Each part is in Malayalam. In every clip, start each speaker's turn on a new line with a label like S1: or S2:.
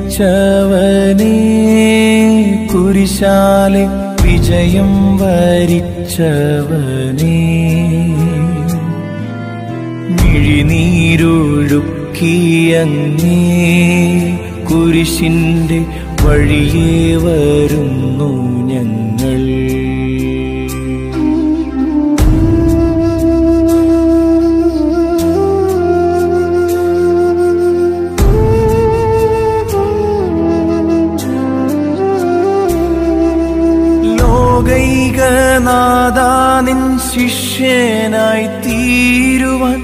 S1: കുരിശാലെ വിജയം വരിച്ചവനേ മിഴിനീരൊഴുക്കിയങ്ങേ കുരിശിന്റെ വഴിയേ വരുന്നു ഞങ്ങൾ ലോകൈകനാഥാനിൻ ശിഷ്യനായി തീരുവാൻ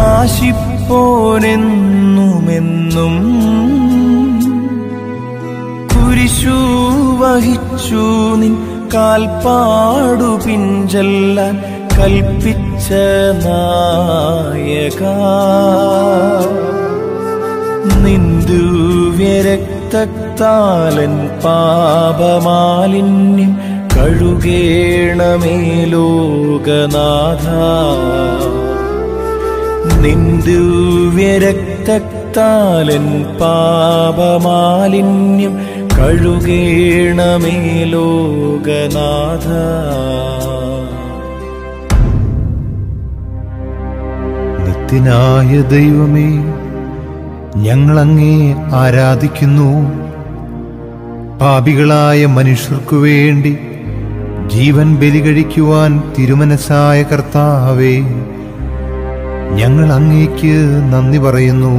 S1: ആശിപ്പോനെന്നുമെന്നും കുരിശു വഹിച്ചു നിൻ കാൽപ്പാടു പിഞ്ചെല്ലാൻ കൽപ്പിച്ച നായക നിന്ദുവ്യരക്തത്താലൻ പാപമാലിന്യം കഴുകേണമേ ലോകനാഥ നിന്ദുവ്യരക്തത്താലൻ പാപമാലിന്യം കഴുകേണമേ ലോകനാഥ
S2: നിത്യനായ ദൈവമേ ഞങ്ങളങ്ങേ ആരാധിക്കുന്നു പാപികളായ മനുഷ്യർക്കു വേണ്ടി ജീവൻ ബലി കഴിക്കുവാൻ തിരുമനസായ കർത്താവേ ഞങ്ങൾ അങ്ങേക്ക് നന്ദി പറയുന്നു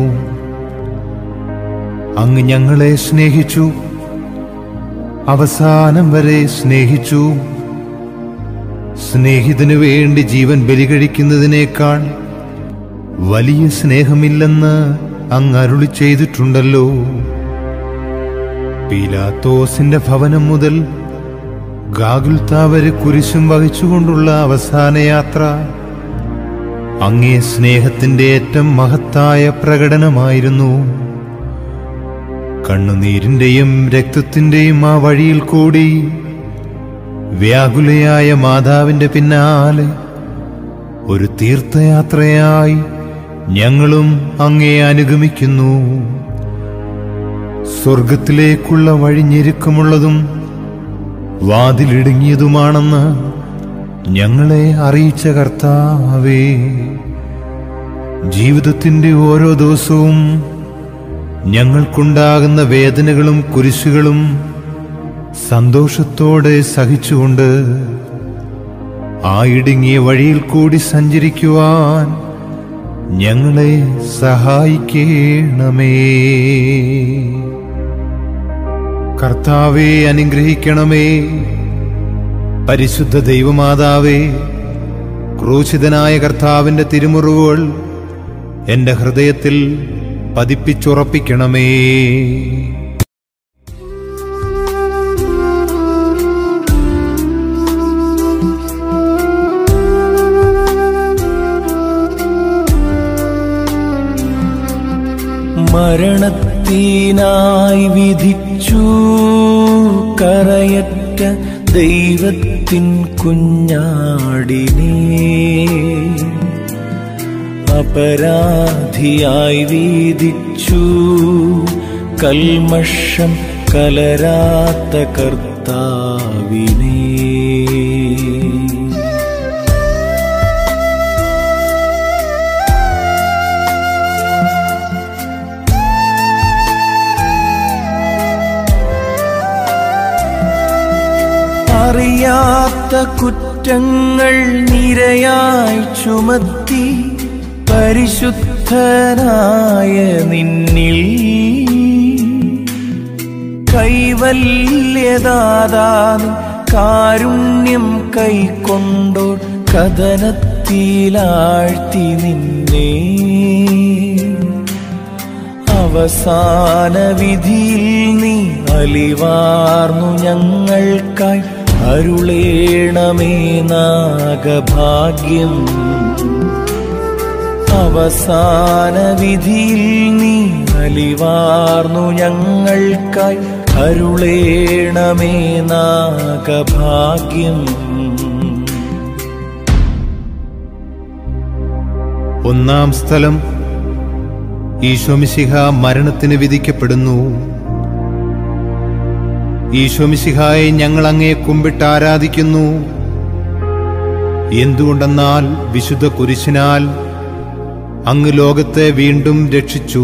S2: അങ്ങ് ഞങ്ങളെ സ്നേഹിച്ചു അവസാനം വരെ സ്നേഹിച്ചു സ്നേഹിതനു വേണ്ടി ജീവൻ ബലി കഴിക്കുന്നതിനേക്കാൾ വലിയ സ്നേഹമില്ലെന്ന് അങ്ങ് അരുളി ചെയ്തിട്ടുണ്ടല്ലോ പീലാത്തോസിന്റെ ഭവനം മുതൽ ഗാഗുൽത്താവരെ കുരിശും വഹിച്ചുകൊണ്ടുള്ള അവസാന യാത്ര അങ്ങേ സ്നേഹത്തിന്റെ ഏറ്റവും മഹത്തായ പ്രകടനമായിരുന്നു കണ്ണുനീരിന്റെയും രക്തത്തിന്റെയും ആ വഴിയിൽ കൂടി വ്യാകുലയായ മാതാവിന്റെ പിന്നാലെ ഒരു തീർത്ഥയാത്രയായി ഞങ്ങളും അങ്ങേ അനുഗമിക്കുന്നു സ്വർഗത്തിലേക്കുള്ള വഴി ഞെരുക്കമുള്ളതും വാതിലിടുങ്ങിയതുമാണെന്ന് ഞങ്ങളെ അറിയിച്ച കർത്താവേ ജീവിതത്തിന്റെ ഓരോ ദിവസവും ഞങ്ങൾക്കുണ്ടാകുന്ന വേദനകളും കുരിശുകളും സന്തോഷത്തോടെ സഹിച്ചുകൊണ്ട് ആ ഇടുങ്ങിയ വഴിയിൽ കൂടി സഞ്ചരിക്കുവാൻ ഞങ്ങളെ സഹായിക്കണമേ കർത്താവെ അനുഗ്രഹിക്കണമേ പരിശുദ്ധ ദൈവമാതാവേ ക്രൂശിതനായ കർത്താവിന്റെ തിരുമുറിവുകൾ എന്റെ ഹൃദയത്തിൽ പതിപ്പിച്ചുറപ്പിക്കണമേ
S1: മരണത്തിനായി വിധിച്ചു കറയറ്റ ദൈവത്തിൻ കുഞ്ഞാടിനെ അപരാധിയായി വീതിച്ചു കൽമഷം കലരാത്ത കർത്താവിനെ അറിയാത്ത കുറ്റങ്ങൾ നിരയായി ചുമത്തി പരിശുദ്ധനായ നിന്നിൽ കൈവല്യദാതാൻ കാരുണ്യം കൈക്കൊണ്ടോ കഥനത്തിലാഴ്ത്തി നിന്നെ അവസാന വിധിയിൽ നീ അലിവാർന്നു ഞങ്ങൾക്കായി അരുളേണമേ നാഗഭാഗ്യം അവസാന വിധിയിൽ നീ അലിവാർന്നു ഞങ്ങൾക്കായി അരുളേണമേ നാഗഭാഗ്യം
S2: ഒന്നാം സ്ഥലം ഈശോമിശിഹ മരണത്തിന് വിധിക്കപ്പെടുന്നു ഈശോമിശിഹായെ ഞങ്ങൾ അങ്ങേ കുമ്പിട്ട് ആരാധിക്കുന്നു എന്തുകൊണ്ടെന്നാൽ വിശുദ്ധ കുരിശിനാൽ അങ്ങ് ലോകത്തെ വീണ്ടും രക്ഷിച്ചു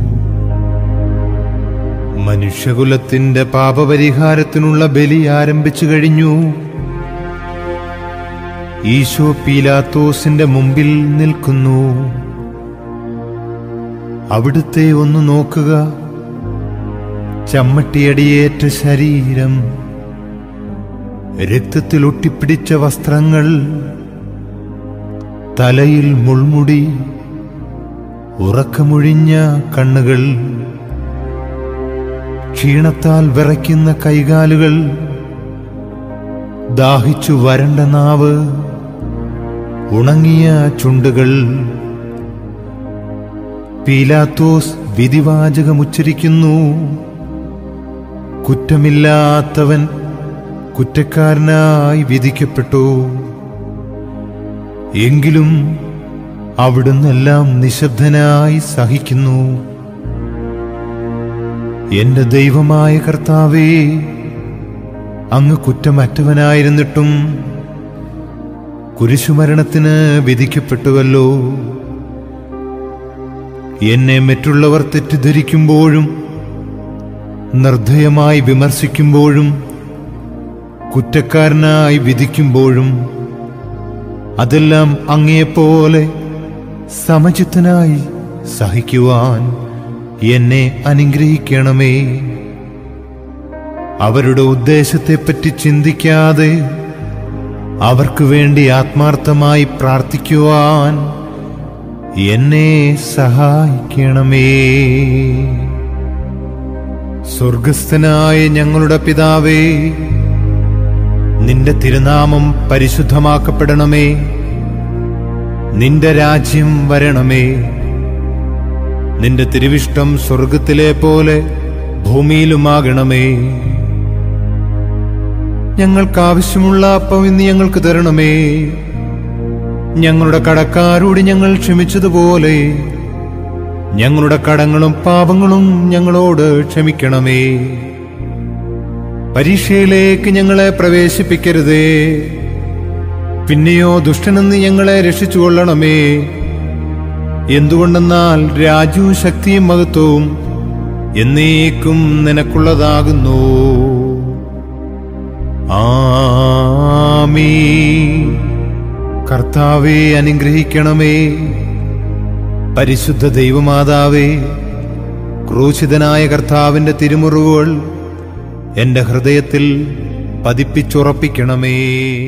S2: മനുഷ്യകുലത്തിന്റെ പാപപരിഹാരത്തിനുള്ള ബലി ആരംഭിച്ചു കഴിഞ്ഞു ഈശോ പീലാത്തോസിന്റെ മുമ്പിൽ നിൽക്കുന്നു അവിടുത്തെ ഒന്ന് നോക്കുക ചമ്മട്ടിയടിയേറ്റ ശരീരം രക്തത്തിൽ ഒട്ടിപ്പിടിച്ച വസ്ത്രങ്ങൾ തലയിൽ മുൾമുടി ഉറക്കമൊഴിഞ്ഞ കണ്ണുകൾ ക്ഷീണത്താൽ വിറയ്ക്കുന്ന കൈകാലുകൾ ദാഹിച്ചു വരണ്ട നാവ് ഉണങ്ങിയ ചുണ്ടുകൾ പീലാത്തോസ് വിധിവാചകമുച്ചരിക്കുന്നു കുറ്റമില്ലാത്തവൻ കുറ്റക്കാരനായി വിധിക്കപ്പെട്ടു എങ്കിലും അവിടുന്നെല്ലാം നിശബ്ദനായി സഹിക്കുന്നു എന്റെ ദൈവമായ കർത്താവേ അങ്ങ് കുറ്റമറ്റവനായിരുന്നിട്ടും കുരിശുമരണത്തിന് വിധിക്കപ്പെട്ടുവല്ലോ എന്നെ മറ്റുള്ളവർ തെറ്റിദ്ധരിക്കുമ്പോഴും നിർദ്ധയമായി വിമർശിക്കുമ്പോഴും കുറ്റക്കാരനായി വിധിക്കുമ്പോഴും അതെല്ലാം അങ്ങയെപ്പോലെ സമചിത്തനായി സഹിക്കുവാൻ എന്നെ അനുഗ്രഹിക്കണമേ അവരുടെ ഉദ്ദേശത്തെപ്പറ്റി ചിന്തിക്കാതെ അവർക്ക് വേണ്ടി ആത്മാർത്ഥമായി പ്രാർത്ഥിക്കുവാൻ എന്നെ സഹായിക്കണമേ സ്വർഗസ്ഥനായ ഞങ്ങളുടെ പിതാവേ നിന്റെ തിരുനാമം പരിശുദ്ധമാക്കപ്പെടണമേ നിന്റെ രാജ്യം വരണമേ നിന്റെ തിരുവിഷ്ടം സ്വർഗത്തിലെ പോലെ ഭൂമിയിലുമാകണമേ ഞങ്ങൾക്ക് ആവശ്യമുള്ള അപ്പം ഇന്ന് ഞങ്ങൾക്ക് തരണമേ ഞങ്ങളുടെ കടക്കാരോട് ഞങ്ങൾ ക്ഷമിച്ചതുപോലെ ഞങ്ങളുടെ കടങ്ങളും പാപങ്ങളും ഞങ്ങളോട് ക്ഷമിക്കണമേ പരീക്ഷയിലേക്ക് ഞങ്ങളെ പ്രവേശിപ്പിക്കരുതേ പിന്നെയോ ദുഷ്ടനെന്ന് ഞങ്ങളെ രക്ഷിച്ചുകൊള്ളണമേ എന്തുകൊണ്ടെന്നാൽ രാജ്യവും ശക്തിയും മഹത്വവും എന്നേക്കും നിനക്കുള്ളതാകുന്നു ആമീ കർത്താവെ അനുഗ്രഹിക്കണമേ പരിശുദ്ധ ദൈവമാതാവേ ക്രൂശിതനായ കർത്താവിന്റെ തിരുമുറിവുകൾ എന്റെ ഹൃദയത്തിൽ പതിപ്പിച്ചുറപ്പിക്കണമേ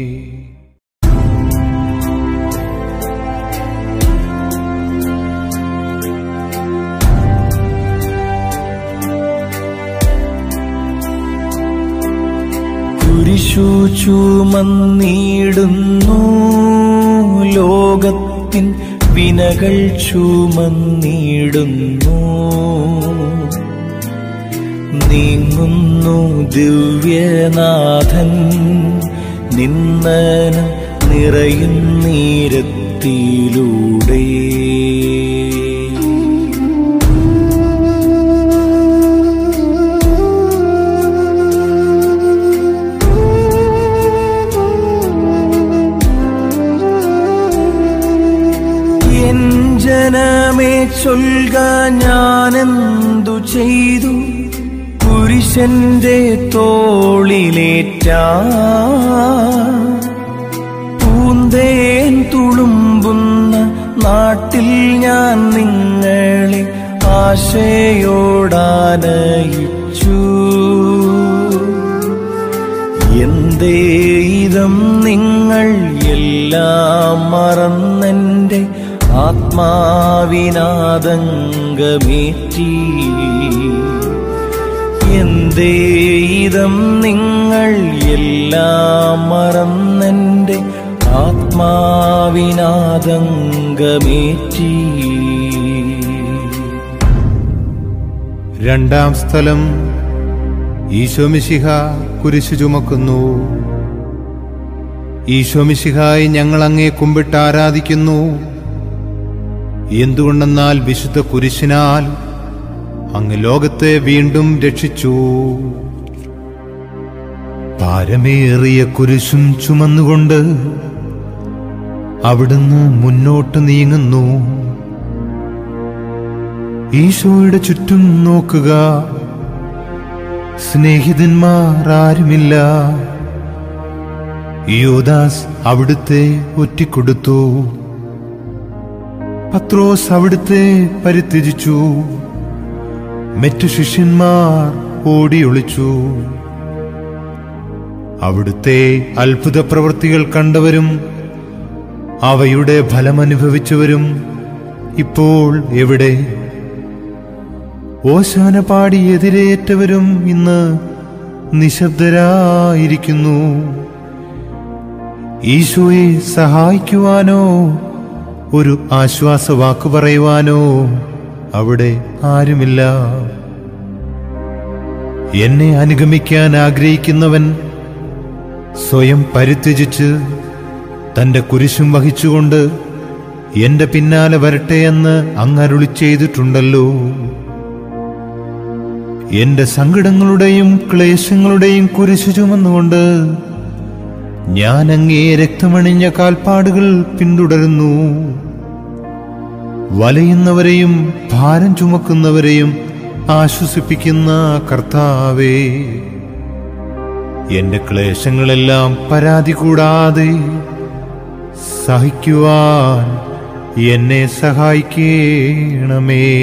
S1: കുരിശു ചുമന്നിടുന്നു ലോകത്തിൻ വിനകൾ ചുമന്നിടുന്നു നീങ്ങുന്നു ദിവ്യനാഥൻ നിന്നനം നിറയുന്നീരത്തിലൂടെ എൻ ജനമേ ചൊൽക ഞാനെന്തു ചെയ്തു പുരുഷന്റെ തോളിലേറ്റ പൂന്തേൻ തുളുമ്പുന്ന നാട്ടിൽ ഞാൻ നിങ്ങളെ ആശയോടാനയിച്ചു എന്തേ ഇതം നിങ്ങൾ എല്ലാം മറന്നെന്റെ ആത്മാവിനാദംഗമേറ്റി എന്തേ ഇതം നിങ്ങൾ എല്ലാം മറന്നെന്റെ ആത്മാവിനാദംഗമേറ്റി
S2: രണ്ടാം സ്ഥലം ഈശോമിശിഹ കുരിശു ചുമക്കുന്നു ഈശോമിശിഹായി ഞങ്ങൾ അങ്ങേ കുമ്പിട്ട് ആരാധിക്കുന്നു എന്തുകൊണ്ടെന്നാൽ വിശുദ്ധ കുരിശിനാൽ അങ്ങ് ലോകത്തെ വീണ്ടും രക്ഷിച്ചു ഭാരമേറിയ കുരിശും ചുമന്നുകൊണ്ട് അവിടുന്ന് മുന്നോട്ട് നീങ്ങുന്നു ഈശോയുടെ ചുറ്റും നോക്കുക സ്നേഹിതന്മാർ ആരുമില്ല യോദാസ് അവിടുത്തെ ഒറ്റിക്കൊടുത്തു പത്രോസ് അവിടുത്തെ പരിത്യജിച്ചു മറ്റു ശിഷ്യന്മാർ ഓടിയൊളിച്ചു അവിടുത്തെ അത്ഭുത പ്രവൃത്തികൾ കണ്ടവരും അവയുടെ ഫലമനുഭവിച്ചവരും ഇപ്പോൾ എവിടെ ഓശാന പാടി എതിരേറ്റവരും ഇന്ന് നിശബ്ദരായിരിക്കുന്നു ഈശോയെ സഹായിക്കുവാനോ ഒരു ആശ്വാസ വാക്കു പറയുവാനോ അവിടെ ആരുമില്ല എന്നെ അനുഗമിക്കാൻ ആഗ്രഹിക്കുന്നവൻ സ്വയം പരിത്യജിച്ച് തന്റെ കുരിശും വഹിച്ചുകൊണ്ട് എന്റെ പിന്നാലെ വരട്ടെ എന്ന് അങ്ങരുളി ചെയ്തിട്ടുണ്ടല്ലോ എന്റെ സങ്കടങ്ങളുടെയും ക്ലേശങ്ങളുടെയും കുരിശു ചുമന്നുകൊണ്ട് ഞാൻ അങ്ങേ രക്തമണിഞ്ഞ കാൽപ്പാടുകൾ പിന്തുടരുന്നു വലയുന്നവരെയും ഭാരം ചുമക്കുന്നവരെയും ആശ്വസിപ്പിക്കുന്ന കർത്താവേ എന്റെ ക്ലേശങ്ങളെല്ലാം പരാതി കൂടാതെ സഹിക്കുവാൻ എന്നെ സഹായിക്കണമേ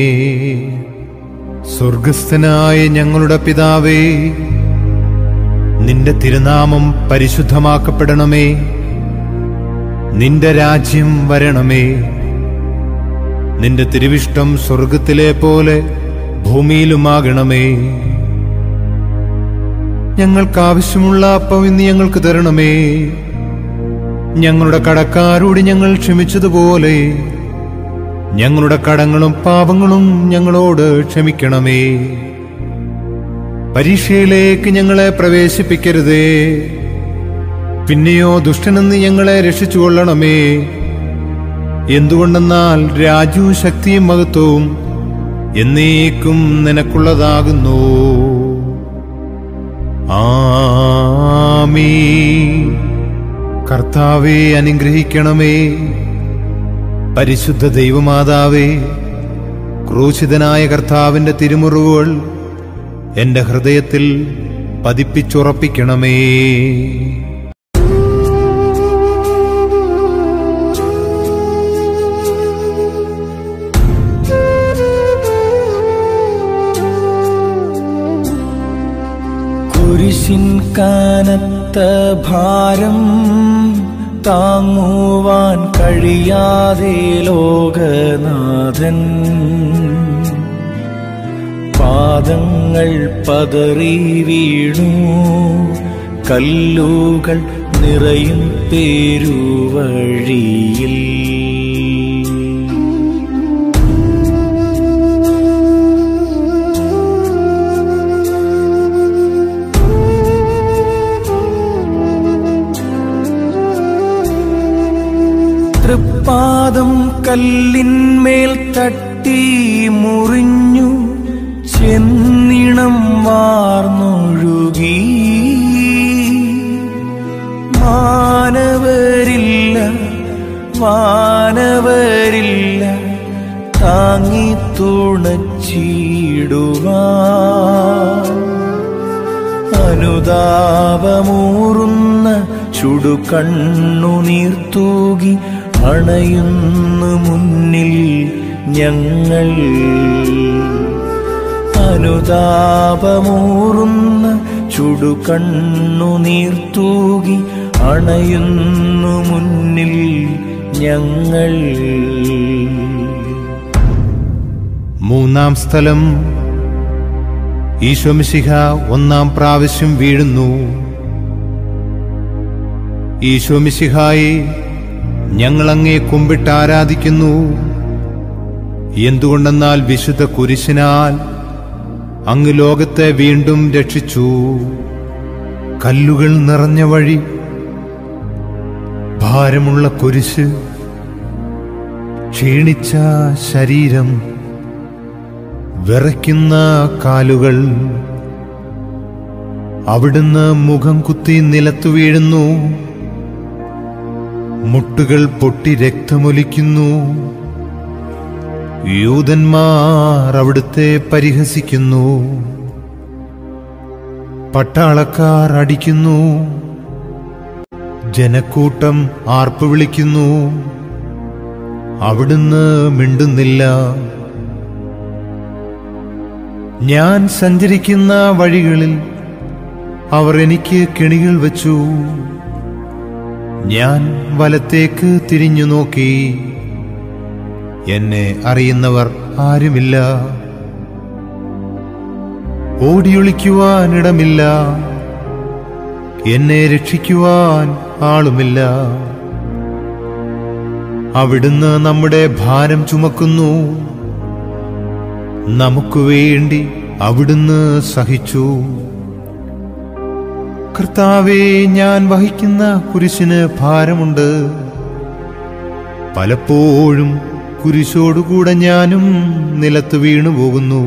S2: സ്വർഗസ്ഥനായ ഞങ്ങളുടെ പിതാവേ നിന്റെ തിരുനാമം പരിശുദ്ധമാക്കപ്പെടണമേ നിന്റെ രാജ്യം വരണമേ നിന്റെ തിരുവിഷ്ടം സ്വർഗത്തിലെ പോലെ ഭൂമിയിലുമാകണമേ ഞങ്ങൾക്ക് ആവശ്യമുള്ള അപ്പം ഇന്ന് ഞങ്ങൾക്ക് തരണമേ ഞങ്ങളുടെ കടക്കാരോട് ഞങ്ങൾ ക്ഷമിച്ചതുപോലെ ഞങ്ങളുടെ കടങ്ങളും പാപങ്ങളും ഞങ്ങളോട് ക്ഷമിക്കണമേ പരീക്ഷയിലേക്ക് ഞങ്ങളെ പ്രവേശിപ്പിക്കരുതേ പിന്നെയോ ദുഷ്ടനെന്ന് ഞങ്ങളെ രക്ഷിച്ചുകൊള്ളണമേ എന്തുകൊണ്ടെന്നാൽ രാജ്യവും ശക്തിയും മഹത്വവും എന്നേക്കും നിനക്കുള്ളതാകുന്നു ആമീ കർത്താവെ അനുഗ്രഹിക്കണമേ പരിശുദ്ധ ദൈവമാതാവേ ക്രൂശിതനായ കർത്താവിന്റെ തിരുമുറിവുകൾ എന്റെ ഹൃദയത്തിൽ പതിപ്പിച്ചുറപ്പിക്കണമേ
S1: കുരിശിൻ കാനത്ത ഭാരം താങ്ങുവാൻ കഴിയാതെ ലോകനാഥൻ പാദങ്ങൾ പതറി വീണു കല്ലുകൾ നിറയും പേരുവഴിയിൽ തൃപ്പാദം കല്ലിന്മേൽ തട്ടി മുറിഞ്ഞു ചെന്നിണം വാർന്നൊഴുകി മാനവരില്ല വാനവരില്ല താങ്ങി തുണച്ചിടുവാൻ അനുതാപമൂറുന്ന ചുടുകണ്ണുനീർത്തൂകി അണയുന്നു മുന്നിൽ ഞങ്ങൾ അനുതാപമൂറുന്ന ചുടുകണ്ണുനീർത്തൂകി അണയുന്നു മുന്നിൽ ഞങ്ങൾ
S2: മൂന്നാം സ്ഥലം ഈശോമിശിഹ ഒന്നാം പ്രാവശ്യം വീഴുന്നു ഈശോമിശിഹായി ഞങ്ങളങ്ങേ കുമ്പിട്ട് ആരാധിക്കുന്നു എന്തുകൊണ്ടെന്നാൽ വിശുദ്ധ കുരിശിനാൽ അങ്ങ് ലോകത്തെ വീണ്ടും രക്ഷിച്ചു കല്ലുകൾ നിറഞ്ഞ വഴി ഭാരമുള്ള കുരിശ് ക്ഷീണിച്ച ശരീരം വിറയ്ക്കുന്ന കാലുകൾ അവിടുന്ന് മുഖം കുത്തി നിലത്തു വീഴുന്നു മുട്ടുകൾ പൊട്ടി രക്തമൊലിക്കുന്നു യൂതന്മാർ അവിടുത്തെ പരിഹസിക്കുന്നു പട്ടാളക്കാർ അടിക്കുന്നു ജനക്കൂട്ടം ആർപ്പ് വിളിക്കുന്നു അവിടുന്ന് മിണ്ടുന്നില്ല ഞാൻ സഞ്ചരിക്കുന്ന വഴികളിൽ അവർ എനിക്ക് കെണികൾ വച്ചു ഞാൻ വലത്തേക്ക് തിരിഞ്ഞു നോക്കി എന്നെ അറിയുന്നവർ ആരുമില്ല ഓടിയൊളിക്കുവാൻ ഇടമില്ല എന്നെ രക്ഷിക്കുവാൻ ആളുമില്ല അവിടുന്ന് നമ്മുടെ ഭാരം ചുമക്കുന്നു നമുക്ക് വേണ്ടി അവിടുന്ന് സഹിച്ചു കർത്താവേ ഞാൻ വഹിക്കുന്ന കുരിശിന് ഭാരമുണ്ട് പലപ്പോഴും കുരിശോടുകൂടെ ഞാനും നിലത്ത് വീണു പോകുന്നു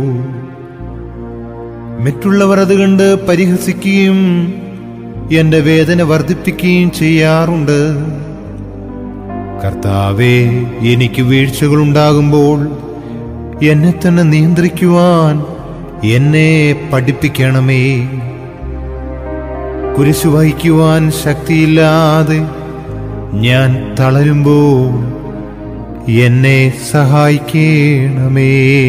S2: മറ്റുള്ളവർ അത് കണ്ട് പരിഹസിക്കുകയും എന്റെ വേദന വർദ്ധിപ്പിക്കുകയും ചെയ്യാറുണ്ട് കർത്താവേ എനിക്ക് വീഴ്ചകളുണ്ടാകുമ്പോൾ എന്നെ തന്നെ നിയന്ത്രിക്കുവാൻ എന്നെ പഠിപ്പിക്കണമേ കുരിശു വഹിക്കുവാൻ ശക്തിയില്ലാതെ ഞാൻ തളരുമ്പോൾ എന്നെ സഹായിക്കണമേ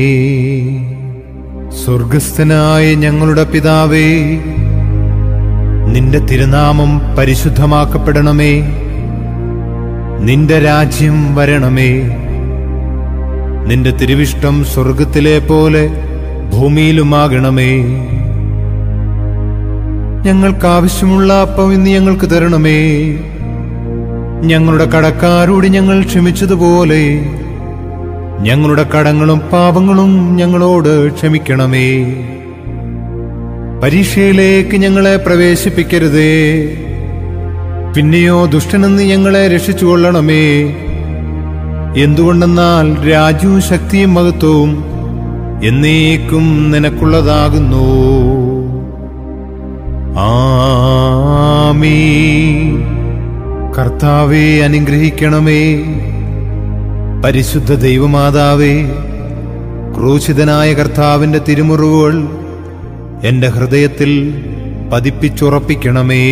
S2: സ്വർഗസ്ഥനായ ഞങ്ങളുടെ പിതാവേ നിന്റെ തിരുനാമം പരിശുദ്ധമാക്കപ്പെടണമേ നിന്റെ രാജ്യം വരണമേ നിന്റെ തിരുവിഷ്ടം സ്വർഗത്തിലെ പോലെ ഭൂമിയിലുമാകണമേ ഞങ്ങൾക്ക് ആവശ്യമുള്ള അപ്പം ഇന്ന് ഞങ്ങൾക്ക് തരണമേ ഞങ്ങളുടെ കടക്കാരോട് ഞങ്ങൾ ക്ഷമിച്ചതുപോലെ ഞങ്ങളുടെ കടങ്ങളും പാപങ്ങളും ഞങ്ങളോട് ക്ഷമിക്കണമേ പരീക്ഷയിലേക്ക് ഞങ്ങളെ പ്രവേശിപ്പിക്കരുതേ പിന്നെയോ ദുഷ്ടനെന്ന് ഞങ്ങളെ രക്ഷിച്ചുകൊള്ളണമേ എന്തുകൊണ്ടെന്നാൽ രാജ്യവും ശക്തിയും മഹത്വവും എന്നേക്കും നിനക്കുള്ളതാകുന്നു ആമീ കർത്താവെ അനുഗ്രഹിക്കണമേ പരിശുദ്ധ ദൈവമാതാവേ ക്രൂശിതനായ കർത്താവിന്റെ തിരുമുറിവുകൾ എന്റെ ഹൃദയത്തിൽ പതിപ്പിച്ചുറപ്പിക്കണമേ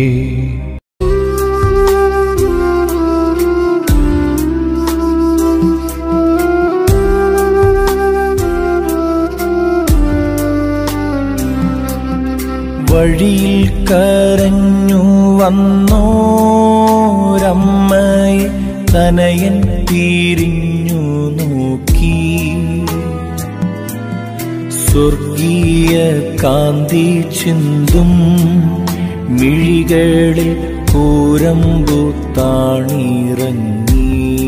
S1: വഴിയിൽ കരഞ്ഞു വന്നോരമ്മയെ തനയൻ തിരിഞ്ഞു നോക്കി സ്വർഗീയ കാന്തി ചിന്തും മിഴികളിൽ കൂരമ്പു താണിറങ്ങി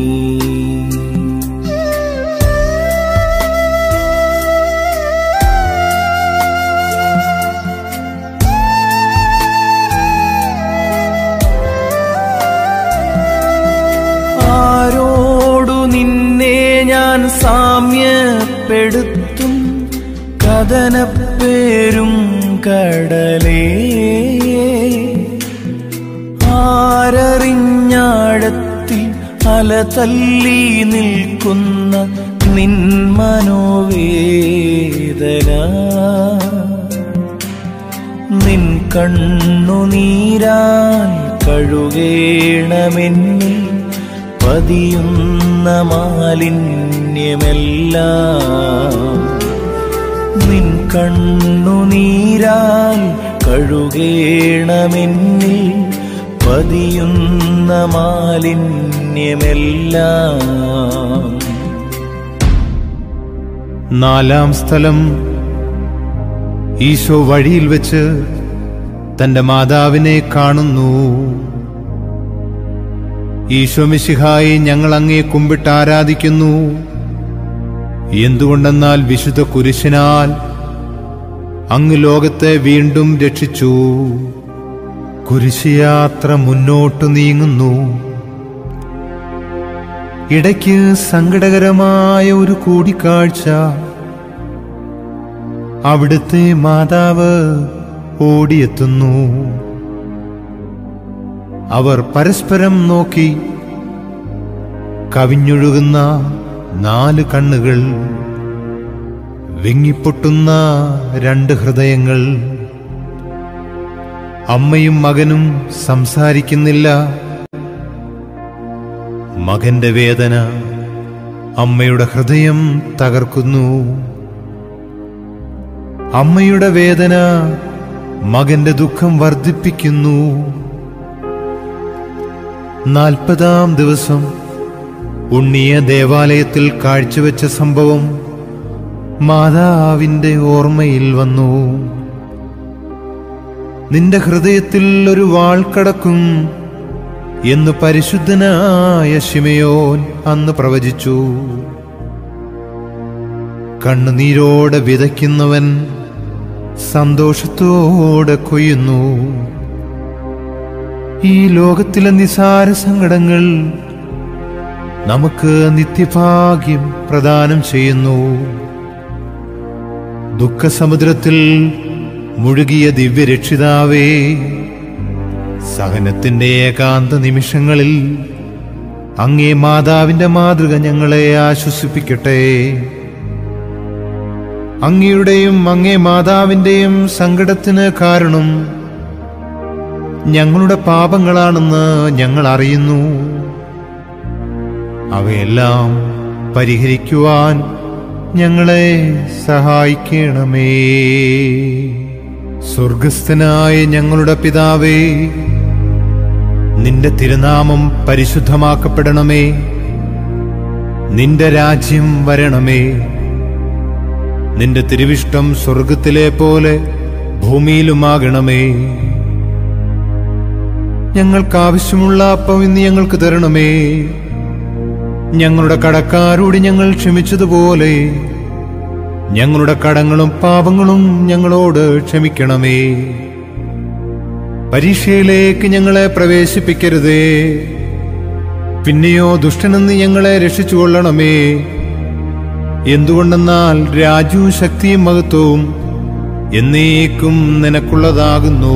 S1: ആരോടു നിന്നെ ഞാൻ സാമ്യപ്പെടുത്തും കഥനപ്പേരും കടലേ ആരറിഞ്ഞാഴത്തിൽ അല തല്ലി നിൽക്കുന്ന നിൻ മനോവേദന നിൻ കണ്ണുനീരാൽ കഴുകേണമെന്നിൽ പതിയുന്ന മാലിന്യമെല്ലാം നിൻ കണ്ണുനീരാൽ കഴുകേണമെന്നിൽ പതിയുന്ന മാലിന്യമെല്ലാം
S2: നാലാം സ്ഥലം ഈശോ വഴിയിൽ വെച്ച് തന്റെ മാതാവിനെ കാണുന്നു ഈശോ മിശിഹായി ഞങ്ങൾ അങ്ങേ കുമ്പിട്ട് ആരാധിക്കുന്നു എന്തുകൊണ്ടെന്നാൽ വിശുദ്ധ കുരിശിനാൽ അങ്ങ് ലോകത്തെ വീണ്ടും രക്ഷിച്ചു കുരിശുയാത്ര മുന്നോട്ടു നീങ്ങുന്നു ഇടയ്ക്ക് സങ്കടകരമായ ഒരു കൂടിക്കാഴ്ച അവിടുത്തെ മാതാവ് ഓടിയെത്തുന്നു അവർ പരസ്പരം നോക്കി കവിഞ്ഞൊഴുകുന്ന നാല് കണ്ണുകൾ വിങ്ങിപ്പൊട്ടുന്ന രണ്ട് ഹൃദയങ്ങൾ അമ്മയും മകനും സംസാരിക്കുന്നില്ല മകന്റെ വേദന അമ്മയുടെ ഹൃദയം തകർക്കുന്നു അമ്മയുടെ വേദന മകന്റെ ദുഃഖം വർദ്ധിപ്പിക്കുന്നു നാൽപ്പതാം ദിവസം ഉണ്ണിയ ദേവാലയത്തിൽ കാഴ്ചവെച്ച സംഭവം മാതാവിന്റെ ഓർമ്മയിൽ വന്നു നിന്റെ ഹൃദയത്തിൽ ഒരു വാൾ കടക്കും എന്ന് പരിശുദ്ധനായ ശിമയോൻ അന്ന് പ്രവചിച്ചു കണ്ണുനീരോടെ വിതയ്ക്കുന്നവൻ സന്തോഷത്തോടെ കൊയ്യുന്നു ഈ ലോകത്തിലെ നിസാര സങ്കടങ്ങൾ നമുക്ക് നിത്യഭാഗ്യം പ്രദാനം ചെയ്യുന്നു ദുഃഖസമുദ്രത്തിൽ മുഴുകിയ ദിവ്യരക്ഷിതാവേ സഹനത്തിന്റെ ഏകാന്ത നിമിഷങ്ങളിൽ അങ്ങേ മാതാവിന്റെ മാതൃക ഞങ്ങളെ ആശ്വസിപ്പിക്കട്ടെ അങ്ങയുടെയും അങ്ങേ മാതാവിന്റെയും സങ്കടത്തിന് കാരണം ഞങ്ങളുടെ പാപങ്ങളാണെന്ന് ഞങ്ങൾ അറിയുന്നു അവയെല്ലാം പരിഹരിക്കുവാൻ ഞങ്ങളെ സഹായിക്കണമേ സ്വർഗസ്ഥനായ ഞങ്ങളുടെ പിതാവേ നിന്റെ തിരുനാമം പരിശുദ്ധമാക്കപ്പെടണമേ നിന്റെ രാജ്യം വരണമേ നിന്റെ തിരുവിഷ്ടം സ്വർഗത്തിലെ പോലെ ഭൂമിയിലുമാകണമേ ഞങ്ങൾക്ക് ആവശ്യമുള്ള അപ്പം ഇന്ന് ഞങ്ങൾക്ക് തരണമേ ഞങ്ങളുടെ കടക്കാരോട് ഞങ്ങൾ ക്ഷമിച്ചതുപോലെ ഞങ്ങളുടെ കടങ്ങളും പാപങ്ങളും ഞങ്ങളോട് ക്ഷമിക്കണമേ പരീക്ഷയിലേക്ക് ഞങ്ങളെ പ്രവേശിപ്പിക്കരുതേ പിന്നെയോ ദുഷ്ടനെന്ന് ഞങ്ങളെ രക്ഷിച്ചുകൊള്ളണമേ എന്തുകൊണ്ടെന്നാൽ രാജ്യവും ശക്തിയും മഹത്വവും എന്നേക്കും നിനക്കുള്ളതാകുന്നു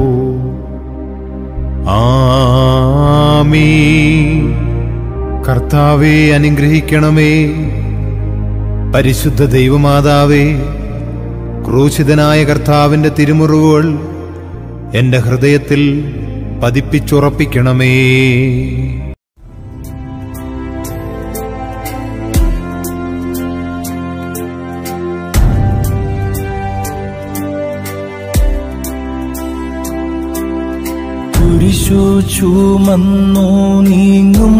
S2: ആമീ കർത്താവെ അനുഗ്രഹിക്കണമേ പരിശുദ്ധ ദൈവമാതാവേ ക്രൂശിതനായ കർത്താവിന്റെ തിരുമുറിവുകൾ എന്റെ ഹൃദയത്തിൽ പതിപ്പിച്ചുറപ്പിക്കണമേ
S1: കുരിശു ചുമന്നു നീങ്ങും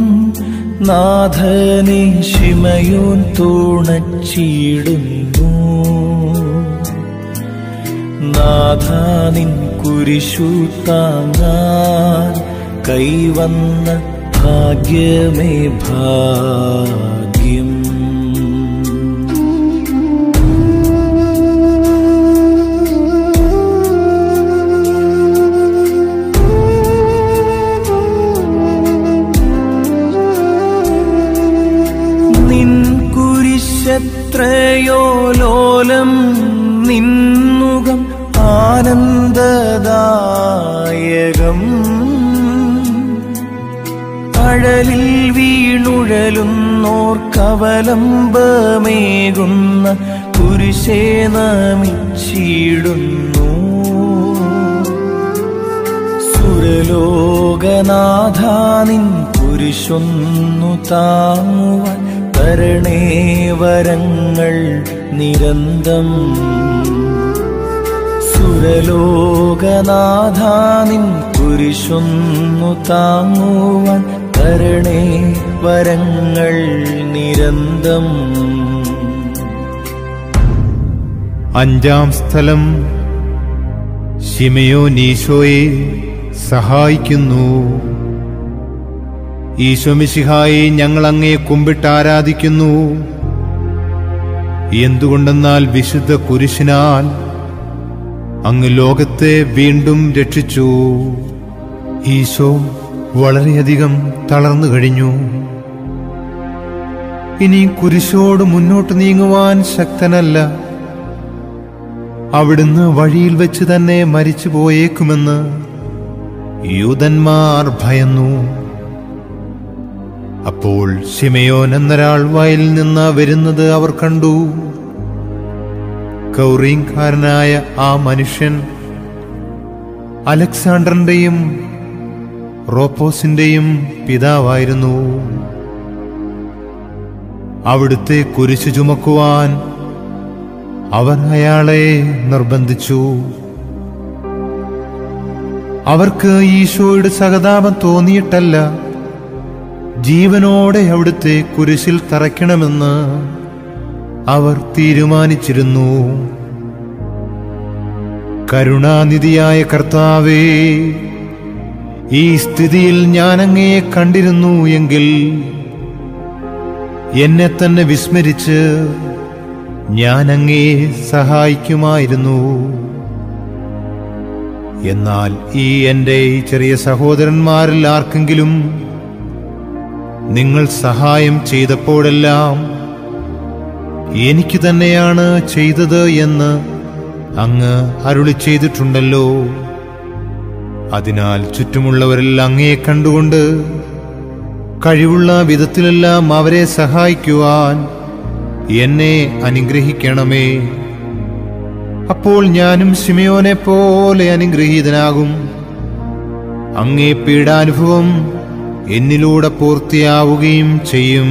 S1: നാഥനെ ശിമയോൻ തുണച്ചിടുന്നു നാഥാനിൻ കുരിശു താങ്ങാൻ കൈവന്ന ഭാഗ്യമേ ഭാഗ്യം നിൻ കുരിശത്രയോ ലോലം നിന്നുകം ആനന്ദദായകം അഴലിൽ വീണുഴലുന്നോർക്കവലംബമേകുന്ന കുരിശേ നമിച്ചിടുന്നു സുരലോകനാഥാനിൻ കുരിശൊന്നു താങ്ങുവാൻ തരണേ വരങ്ങൾ നിരന്തം സുരലോകനാഥാനിൻ കുരിശൊന്നു താങ്ങുവാൻ തരണേ വരങ്ങൾ നിരന്തം
S2: അഞ്ചാം സ്ഥലം ശിമയോനീശോയെ സഹായിക്കുന്നു ഈശോമിശിഹായി ഞങ്ങൾ അങ്ങയെ കുമ്പിട്ട് ആരാധിക്കുന്നു എന്തുകൊണ്ടെന്നാൽ വിശുദ്ധ കുരിശിനാൽ അങ്ങ് ലോകത്തെ വീണ്ടും രക്ഷിച്ചു ഈശോ വളരെയധികം തളർന്നു കഴിഞ്ഞു ഇനി കുരിശോട് മുന്നോട്ട് നീങ്ങുവാൻ ശക്തനല്ല അവിടുന്ന് വഴിയിൽ വെച്ച് തന്നെ മരിച്ചു പോയേക്കുമെന്ന് യൂതന്മാർ ഭയന്നു അപ്പോൾ ശിമയോൻ എന്നൊരാൾ വയലിൽ നിന്ന് വരുന്നത് അവർ കണ്ടു കൗറീൻകാരനായ ആ മനുഷ്യൻ അലക്സാണ്ടറിന്റെയും റോപ്പോസിന്റെയും പിതാവായിരുന്നു അവിടുത്തെ കുരിശു ചുമക്കുവാൻ അവർ അയാളെ നിർബന്ധിച്ചു അവർക്ക് ഈശോയുടെ സഹതാപം തോന്നിയിട്ടല്ല ജീവനോടെ അവിടുത്തെ കുരിശിൽ തറയ്ക്കണമെന്ന് അവർ തീരുമാനിച്ചിരുന്നു കരുണാനിധിയായ കർത്താവേ ഈ സ്ഥിതിയിൽ ഞാൻ അങ്ങയെ കണ്ടിരുന്നു എങ്കിൽ എന്നെ തന്നെ വിസ്മരിച്ച് ഞാൻ അങ്ങയെ സഹായിക്കുമായിരുന്നു എന്നാൽ ഈ എൻ്റെ ഈ ചെറിയ സഹോദരന്മാരിൽ ആർക്കെങ്കിലും നിങ്ങൾ സഹായം ചെയ്തപ്പോഴെല്ലാം എനിക്ക് തന്നെയാണ് ചെയ്തത് എന്ന് അങ്ങ് അരുളി ചെയ്തിട്ടുണ്ടല്ലോ അതിനാൽ ചുറ്റുമുള്ളവരിൽ അങ്ങയെ കണ്ടുകൊണ്ട് കഴിവുള്ള വിധത്തിലെല്ലാം അവരെ സഹായിക്കുവാൻ എന്നെ അനുഗ്രഹിക്കണമേ അപ്പോൾ ഞാനും ശിമയോനെ പോലെ അനുഗ്രഹീതനാകും അങ്ങേ പീഡാനുഭവം എന്നിലൂടെ പൂർത്തിയാവുകയും ചെയ്യും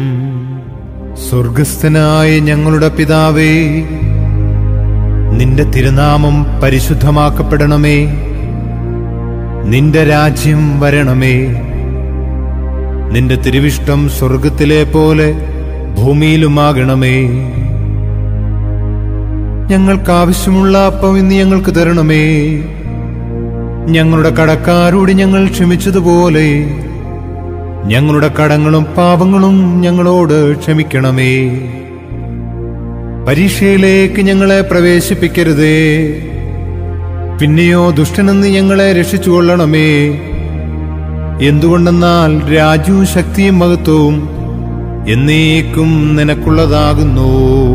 S2: സ്വർഗസ്ഥനായ ഞങ്ങളുടെ പിതാവേ നിന്റെ തിരുനാമം പരിശുദ്ധമാക്കപ്പെടണമേ നിന്റെ രാജ്യം വരണമേ നിന്റെ തിരുവിഷ്ടം സ്വർഗത്തിലെ പോലെ ഭൂമിയിലുമാകണമേ ഞങ്ങൾക്ക് ആവശ്യമുള്ള അപ്പം ഇന്ന് ഞങ്ങൾക്ക് തരണമേ ഞങ്ങളുടെ കടക്കാരോട് ഞങ്ങൾ ക്ഷമിച്ചതുപോലെ ഞങ്ങളുടെ കടങ്ങളും പാപങ്ങളും ഞങ്ങളോട് ക്ഷമിക്കണമേ പരീക്ഷയിലേക്ക് ഞങ്ങളെ പ്രവേശിപ്പിക്കരുതേ പിന്നെയോ ദുഷ്ടനെന്ന് ഞങ്ങളെ രക്ഷിച്ചുകൊള്ളണമേ എന്തുകൊണ്ടെന്നാൽ രാജ്യവും ശക്തിയും മഹത്വവും എന്നേക്കും നിനക്കുള്ളതാകുന്നു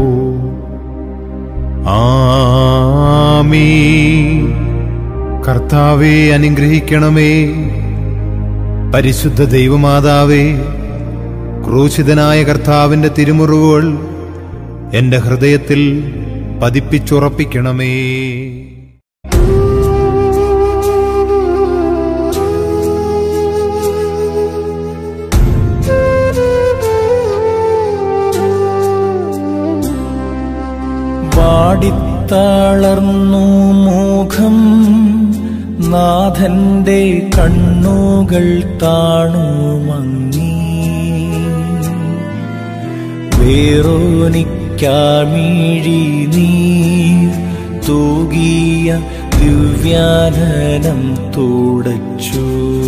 S2: ആമീ കർത്താവെ അനുഗ്രഹിക്കണമേ പരിശുദ്ധ ദൈവമാതാവേ ക്രൂശിതനായ കർത്താവിന്റെ തിരുമുറിവുകൾ എന്റെ ഹൃദയത്തിൽ പതിപ്പിച്ചുറപ്പിക്കണമേ
S1: വാടിത്തളർന്നു മുഖം നാഥന്റെ കണ്ണുകൾ താണു മങ്ങി വേറോനിക്കാമിഴി നീർ തൂകിയ ദിവ്യാനനം തുടച്ചു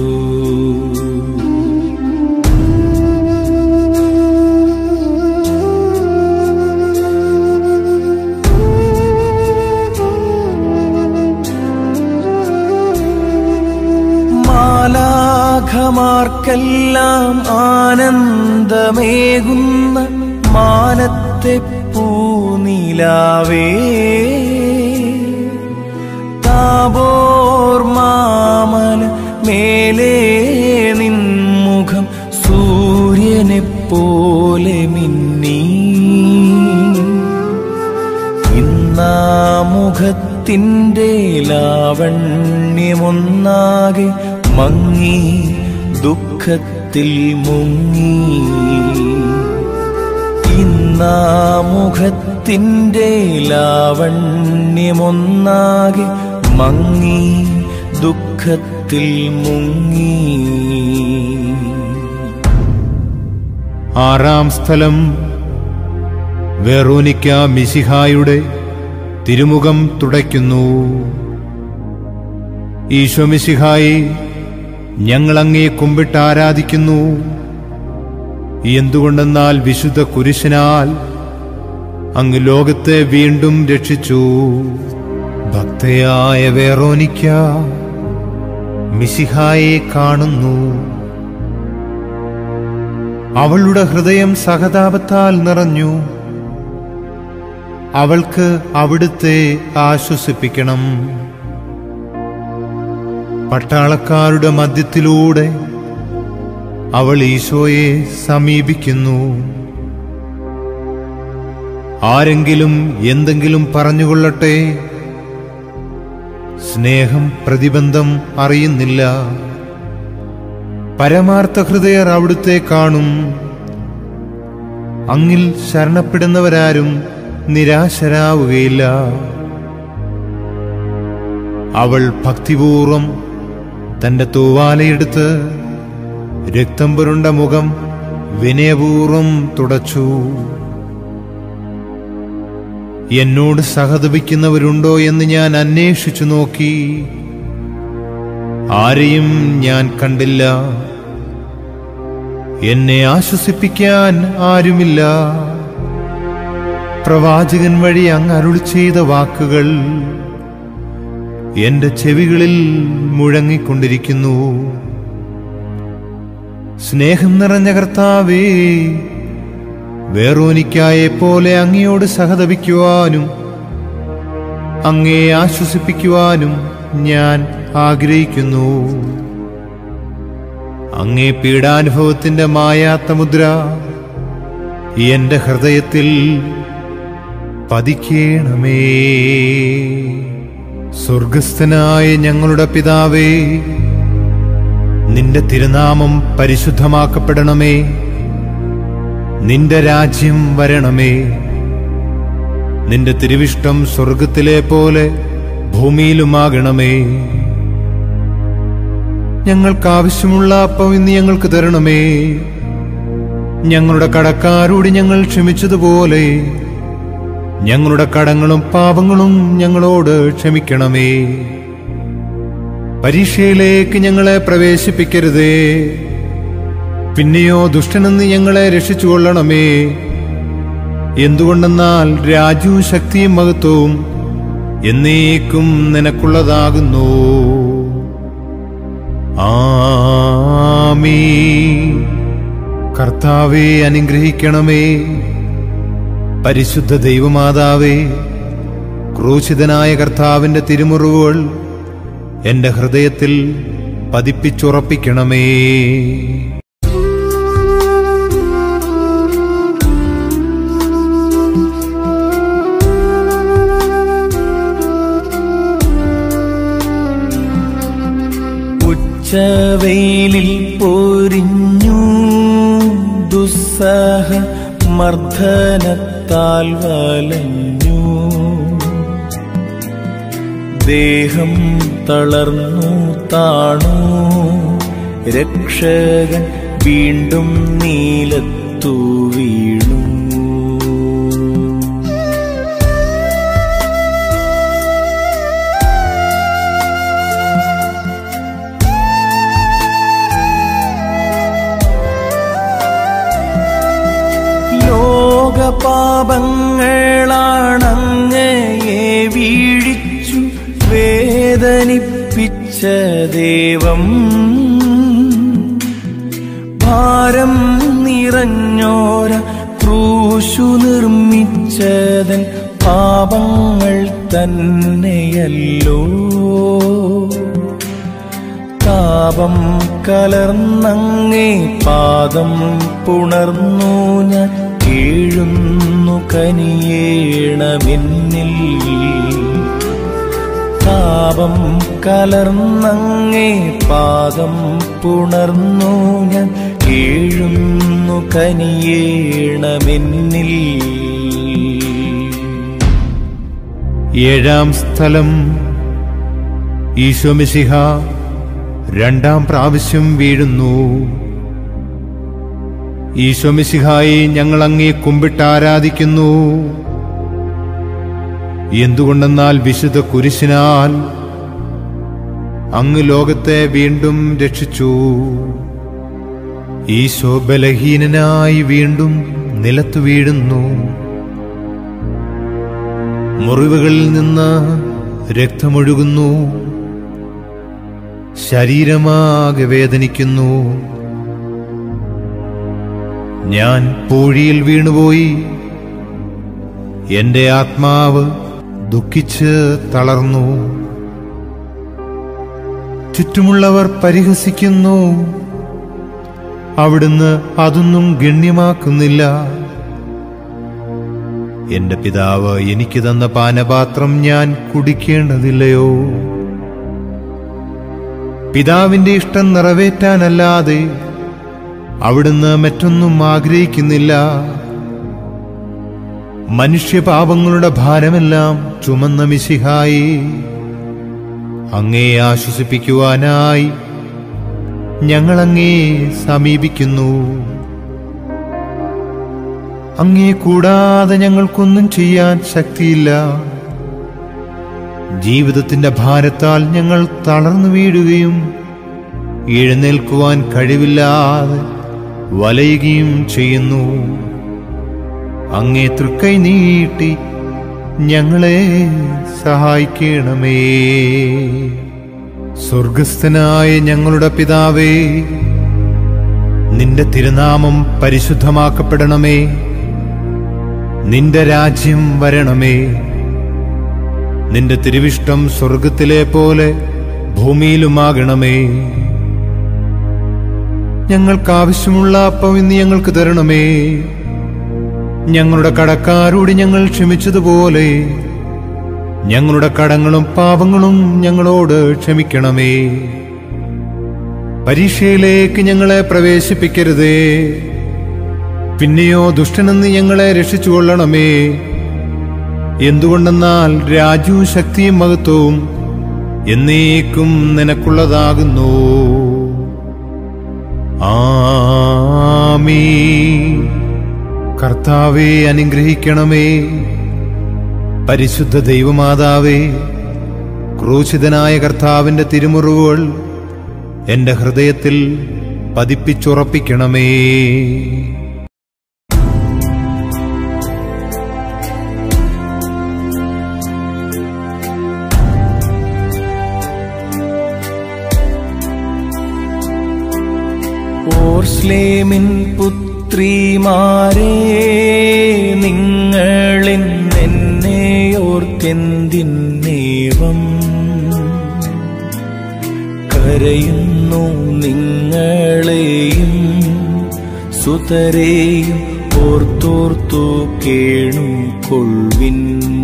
S1: മാലാഖമാർക്കെല്ലാം ആനന്ദമേകുന്ന മാനത്തെ പൂനിലാവേ താബോർ മാമല മേലേ നിൻമുഖം സൂര്യനെ പോലെ മിന്നി ഇന്നാ മുഖത്തിൻ്റെ ലാവണ്യമൊന്നാകെ മങ്ങി ദുഃഖത്തിൽ മുങ്ങി ഇന്നാ മുഖത്തിൻ്റെ ലാവണ്യമൊന്നാകെ മങ്ങി ദുഃഖത്തിൽ മുങ്ങി
S2: ആറാം സ്ഥലം വെറോനിക്ക മിശിഹായുടെ തിരുമുഖം തുടയ്ക്കുന്നു ഈശോ മിശിഹായി ഞങ്ങൾ അങ്ങേ കുമ്പിട്ട് ആരാധിക്കുന്നു എന്തുകൊണ്ടെന്നാൽ വിശുദ്ധ കുരിശനാൽ അങ്ങ് ലോകത്തെ വീണ്ടും രക്ഷിച്ചു ഭക്തയായ വേറോനിക്ക മിശിഹായെ കാണുന്നു അവളുടെ ഹൃദയം സഹതാപത്താൽ നിറഞ്ഞു അവൾക്ക് അവിടുത്തെ ആശ്വസിപ്പിക്കണം പട്ടാളക്കാരുടെ മധ്യത്തിലൂടെ അവൾ ഈശോയെ സമീപിക്കുന്നു ആരെങ്കിലും എന്തെങ്കിലും പറഞ്ഞുകൊള്ളട്ടെ സ്നേഹം പ്രതിബന്ധം അറിയുന്നില്ല പരമാർത്ഥ ഹൃദയർ അവിടുത്തെ കാണും അങ്ങിൽ ശരണപ്പെടുന്നവരാരും നിരാശരാവുകയില്ല അവൾ ഭക്തിപൂർവം തന്റെ തൂവാലയെടുത്ത് രക്തം പുരുണ്ട മുഖം വിനയപൂർവം തുടച്ചു എന്നോട് സഹതപിക്കുന്നവരുണ്ടോ എന്ന് ഞാൻ അന്വേഷിച്ചു നോക്കി ആരെയും ഞാൻ കണ്ടില്ല എന്നെ ആശ്വസിപ്പിക്കാൻ ആരുമില്ല പ്രവാചകൻ വഴി അങ്ങ് അരുളി ചെയ്ത വാക്കുകൾ എന്റെ ചെവികളിൽ മുഴങ്ങിക്കൊണ്ടിരിക്കുന്നു സ്നേഹം നിറഞ്ഞ കർത്താവേ വേറോനിക്കായെ പോലെ അങ്ങയോട് സഹതപിക്കുവാനും അങ്ങേ ആശ്വസിപ്പിക്കുവാനും ഞാൻ ആഗ്രഹിക്കുന്നു അങ്ങേ പീഡാനുഭവത്തിന്റെ മായാത്ത മുദ്ര എന്റെ ഹൃദയത്തിൽ പതിക്കേണമേ സ്വർഗസ്ഥനായ ഞങ്ങളുടെ പിതാവേ നിന്റെ തിരുനാമം പരിശുദ്ധമാക്കപ്പെടണമേ നിന്റെ രാജ്യം വരണമേ നിന്റെ തിരുവിഷ്ടം സ്വർഗത്തിലെ പോലെ ഭൂമിയിലുമാകണമേ ഞങ്ങൾക്ക് ആവശ്യമുള്ള അപ്പം ഇന്ന് ഞങ്ങൾക്ക് തരണമേ ഞങ്ങളുടെ കടക്കാരോട് ഞങ്ങൾ ക്ഷമിച്ചതുപോലെ ഞങ്ങളുടെ കടങ്ങളും പാപങ്ങളും ഞങ്ങളോട് ക്ഷമിക്കണമേ പരീക്ഷയിലേക്ക് ഞങ്ങളെ പ്രവേശിപ്പിക്കരുതേ പിന്നെയോ ദുഷ്ടനെന്ന് ഞങ്ങളെ രക്ഷിച്ചുകൊള്ളണമേ എന്തുകൊണ്ടെന്നാൽ രാജ്യവും ശക്തിയും മഹത്വവും എന്നേക്കും നിനക്കുള്ളതാകുന്നു ആമീ കർത്താവെ അനുഗ്രഹിക്കണമേ പരിശുദ്ധ ദൈവമാതാവേ ക്രൂശിതനായ കർത്താവിന്റെ തിരുമുറിവുകൾ എന്റെ ഹൃദയത്തിൽ പതിപ്പിച്ചുറപ്പിക്കണമേ
S1: ഉച്ചവെയിലിൽ പൊരിഞ്ഞു ദുസ്സഹ മർദ്ദനത്താൽ വലഞ്ഞു ദേഹം തളർന്നു താണു രക്ഷകൻ വീണ്ടും നീലത്തു വീണു ലോകപാപങ്ങളാണങ്ങയെ വീഴിച്ചു വേദനിപ്പിച്ച ദേവം ഭാരം നിറഞ്ഞോര ക്രൂശു നിർമ്മിച്ചതൻ പാപങ്ങൾ തന്നെയല്ലോ താപം കലർന്നങ്ങേ പാദം പുണർന്നു ഞാൻ കീഴുന്നു കനിയേണമെന്നിൽ താപം കലർന്നങ്ങേ പാദം പുണർന്നു ഞാൻ കീഴുന്നു കനിയേണമെന്നിൽ
S2: ഏഴാം സ്ഥലം ഈശോമിശിഹ രണ്ടാം പ്രാവശ്യം വീഴുന്നു ഈശോമിശിഹായി ഞങ്ങൾ അങ്ങേ കുമ്പിട്ട് ആരാധിക്കുന്നു എന്തുകൊണ്ടെന്നാൽ വിശുദ്ധ കുരിശിനാൽ അങ്ങ് ലോകത്തെ വീണ്ടും രക്ഷിച്ചു ഈശോ ബലഹീനനായി വീണ്ടും നിലത്തു വീഴുന്നു മുറിവുകളിൽ നിന്ന് രക്തമൊഴുകുന്നു ശരീരമാകെ വേദനിക്കുന്നു ഞാൻ പൂഴിയിൽ വീണുപോയി എന്റെ ആത്മാവ് ദുഃഖിച്ച് തളർന്നു ചുറ്റുമുള്ളവർ പരിഹസിക്കുന്നു അവിടുന്ന് അതൊന്നും ഗണ്യമാക്കുന്നില്ല എന്റെ പിതാവ് എനിക്ക് തന്ന പാനപാത്രം ഞാൻ കുടിക്കേണ്ടതില്ലയോ പിതാവിന്റെ ഇഷ്ടം നിറവേറ്റാനല്ലാതെ അവിടുന്ന് മറ്റൊന്നും ആഗ്രഹിക്കുന്നില്ല മനുഷ്യപാപങ്ങളുടെ ഭാരമെല്ലാം ചുമന്ന മിശിഹായി അങ്ങേ ആശ്വസിപ്പിക്കുവാനായി ഞങ്ങളങ്ങേ സമീപിക്കുന്നു അങ്ങേ കൂടാതെ ഞങ്ങൾക്കൊന്നും ചെയ്യാൻ ശക്തിയില്ല ജീവിതത്തിന്റെ ഭാരത്താൽ ഞങ്ങൾ തളർന്നു വീഴുകയും എഴുന്നേൽക്കുവാൻ കഴിവില്ലാതെ വലയുകയും ചെയ്യുന്നു അങ്ങേ തൃക്കൈ നീട്ടി ഞങ്ങളെ സഹായിക്കണമേ സ്വർഗസ്ഥനായ ഞങ്ങളുടെ പിതാവേ നിന്റെ തിരുനാമം പരിശുദ്ധമാക്കപ്പെടണമേ നിന്റെ രാജ്യം വരണമേ നിന്റെ തിരുവിഷ്ടം സ്വർഗത്തിലെ പോലെ ഭൂമിയിലുമാകണമേ ഞങ്ങൾക്ക് ആവശ്യമുള്ള അപ്പം ഇന്ന് ഞങ്ങൾക്ക് തരണമേ ഞങ്ങളുടെ കടക്കാരോട് ഞങ്ങൾ ക്ഷമിച്ചതുപോലെ ഞങ്ങളുടെ കടങ്ങളും പാപങ്ങളും ഞങ്ങളോട് ക്ഷമിക്കണമേ പരീക്ഷയിലേക്ക് ഞങ്ങളെ പ്രവേശിപ്പിക്കരുതേ പിന്നെയോ ദുഷ്ടനെന്ന് ഞങ്ങളെ രക്ഷിച്ചുകൊള്ളണമേ എന്തുകൊണ്ടെന്നാൽ രാജ്യവും ശക്തിയും മഹത്വവും എന്നേക്കും നിനക്കുള്ളതാകുന്നു ആമീ കർത്താവെ അനുഗ്രഹിക്കണമേ പരിശുദ്ധ ദൈവമാതാവേ ക്രൂശിതനായ കർത്താവിന്റെ തിരുമുറിവുകൾ എന്റെ ഹൃദയത്തിൽ പതിപ്പിച്ചുറപ്പിക്കണമേ
S1: ഓർസ്ലേമിൻ പുത്രിമാരെ നിങ്ങളിൻ എന്നെ ഓർക്കെന്തിന്നേവം കരയുന്നു നിങ്ങളെയും സുതരെയും ഓർത്തോർത്തു കേണു കൊൾവിൻ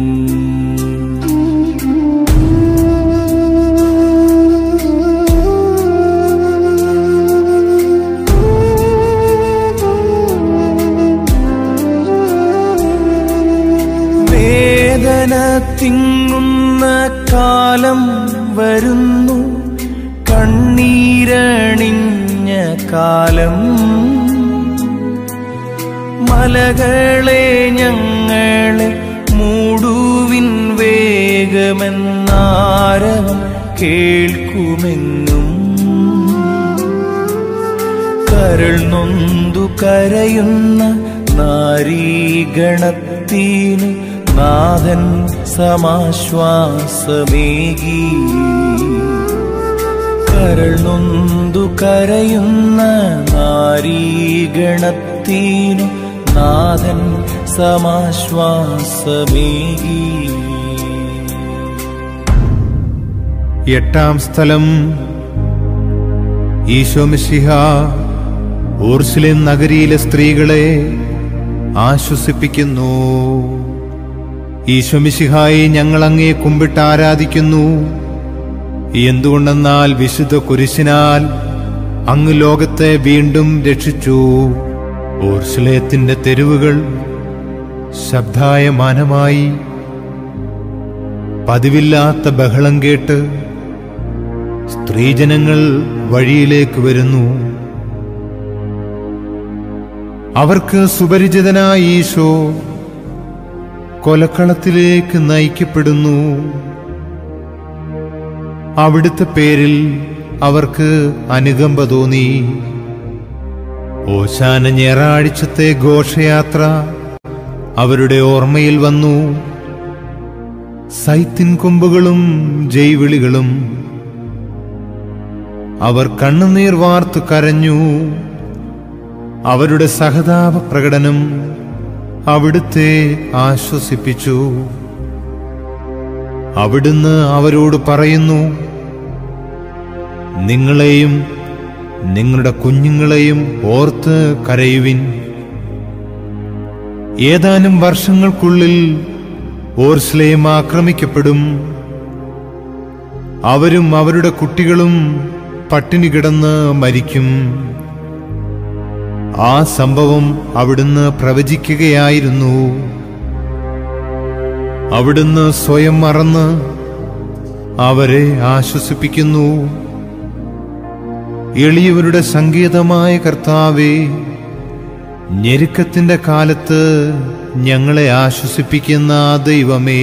S1: വേദന തിങ്ങുന്ന കാലം വരുന്നു കണ്ണീരണിഞ്ഞ കാലം മലകളെ ഞങ്ങളെ മൂടുവിൻ വേഗമെന്നാരവം കേൾക്കുമെന്നും കരൾ നൊന്തു കരയുന്ന നാരീഗണത്തിന് നാഥൻ സമാശ്വാസമേകി കരൾ നൊന്തു കരയുന്ന നാരീഗണത്തിന് നാഥൻ സമാശ്വാസമേകി
S2: എട്ടാം സ്ഥലം ഈശോമിശിഹ ഊർസ്ലിൻ നഗരിയിലെ സ്ത്രീകളെ ആശ്വസിപ്പിക്കുന്നു ഈശോമിശിഹായി ഞങ്ങൾ അങ്ങേ കുമ്പിട്ട് ആരാധിക്കുന്നു എന്തുകൊണ്ടെന്നാൽ വിശുദ്ധ കുരിശിനാൽ അങ്ങ് ലോകത്തെ വീണ്ടും രക്ഷിച്ചു ഓർസ്ലേത്തിന്റെ തെരുവുകൾ ശബ്ദായമാനമായി പതിവില്ലാത്ത ബഹളം കേട്ട് സ്ത്രീജനങ്ങൾ വഴിയിലേക്ക് വരുന്നു അവർക്ക് സുപരിചിതനായ ഈശോ കൊലക്കളത്തിലേക്ക് നയിക്കപ്പെടുന്നു അവിടുത്തെ പേരിൽ അവർക്ക് അനുകമ്പ തോന്നി ഓശാന ഞായറാഴ്ചത്തെ ഘോഷയാത്ര അവരുടെ ഓർമ്മയിൽ വന്നു സൈത്തിൻ കൊമ്പുകളും ജൈവിളികളും അവർ കണ്ണുനീർ വാർത്തു കരഞ്ഞു അവരുടെ സഹതാപ പ്രകടനം അവിടുത്തെ ആശ്വസിപ്പിച്ചു അവിടുന്ന് അവരോട് പറയുന്നു നിങ്ങളെയും നിങ്ങളുടെ കുഞ്ഞുങ്ങളെയും ഓർത്ത് കരയുവിൻ ഏതാനും വർഷങ്ങൾക്കുള്ളിൽ ഓർസ്ലേം ആക്രമിക്കപ്പെടും അവരും അവരുടെ കുട്ടികളും പട്ടിണി കിടന്ന് മരിക്കും ആ സംഭവം അവിടുന്ന് പ്രവചിക്കുകയായിരുന്നു അവിടുന്ന് സ്വയം മറന്ന് അവരെ ആശ്വസിപ്പിക്കുന്നു എളിയവരുടെ സങ്കേതമായ കർത്താവേ ഞെരുക്കത്തിന്റെ കാലത്ത് ഞങ്ങളെ ആശ്വസിപ്പിക്കുന്ന ആ ദൈവമേ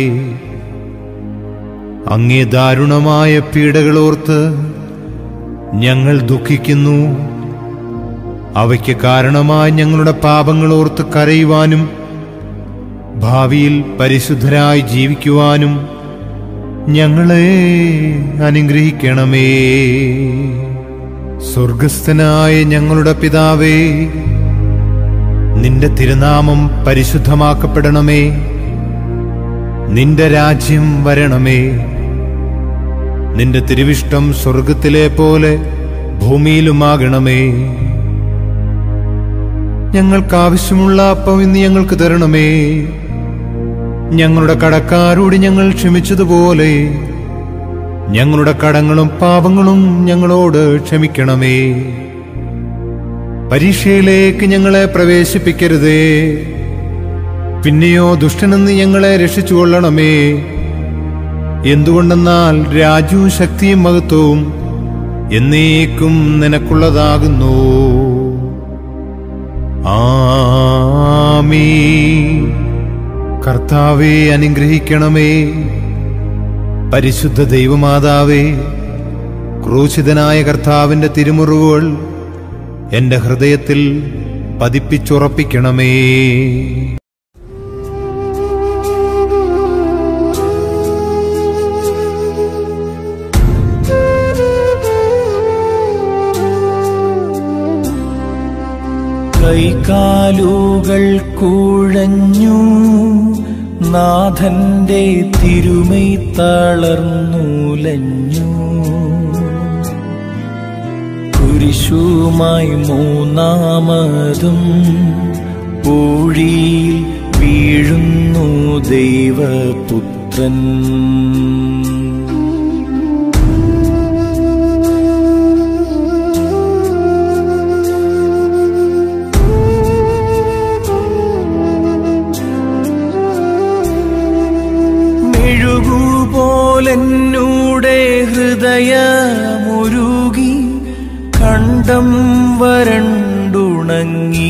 S2: അങ്ങേ ദാരുണമായ പീഡകളോർത്ത് ഞങ്ങൾ ദുഃഖിക്കുന്നു അവയ്ക്ക് കാരണമായി ഞങ്ങളുടെ പാപങ്ങളോർത്ത് കരയുവാനും ഭാവിയിൽ പരിശുദ്ധരായി ജീവിക്കുവാനും ഞങ്ങളെ അനുഗ്രഹിക്കണമേ സ്വർഗസ്ഥനായ ഞങ്ങളുടെ പിതാവേ നിന്റെ തിരുനാമം പരിശുദ്ധമാക്കപ്പെടണമേ നിന്റെ രാജ്യം വരണമേ നിന്റെ തിരുവിഷ്ടം സ്വർഗത്തിലെ പോലെ ഭൂമിയിലുമാകണമേ ഞങ്ങൾക്ക് ആവശ്യമുള്ള അപ്പം ഇന്ന് ഞങ്ങൾക്ക് തരണമേ ഞങ്ങളുടെ കടക്കാരോട് ഞങ്ങൾ ക്ഷമിച്ചതുപോലെ ഞങ്ങളുടെ കടങ്ങളും പാപങ്ങളും ഞങ്ങളോട് ക്ഷമിക്കണമേ പരീക്ഷയിലേക്ക് ഞങ്ങളെ പ്രവേശിപ്പിക്കരുതേ പിന്നെയോ ദുഷ്ടനെന്ന് ഞങ്ങളെ രക്ഷിച്ചുകൊള്ളണമേ എന്തുകൊണ്ടെന്നാൽ രാജ്യവും ശക്തിയും മഹത്വവും എന്നേക്കും നിനക്കുള്ളതാകുന്നു ആമീ കർത്താവെ അനുഗ്രഹിക്കണമേ പരിശുദ്ധ ദൈവമാതാവേ ക്രൂശിതനായ കർത്താവിന്റെ തിരുമുറിവുകൾ എന്റെ ഹൃദയത്തിൽ പതിപ്പിച്ചുറപ്പിക്കണമേ
S1: കൈകാലുകൾ കുഴഞ്ഞു നാഥന്റെ തിരുമൈ തളർന്നുലഞ്ഞു കുരിശുമായി മൂന്നാമതും പൂഴിയിൽ വീഴുന്നു ദൈവപുത്രൻ മെഴുകുപോലെന്നൂടെ ഹൃദയമുരുകി കണ്ടം വരണ്ടുണങ്ങി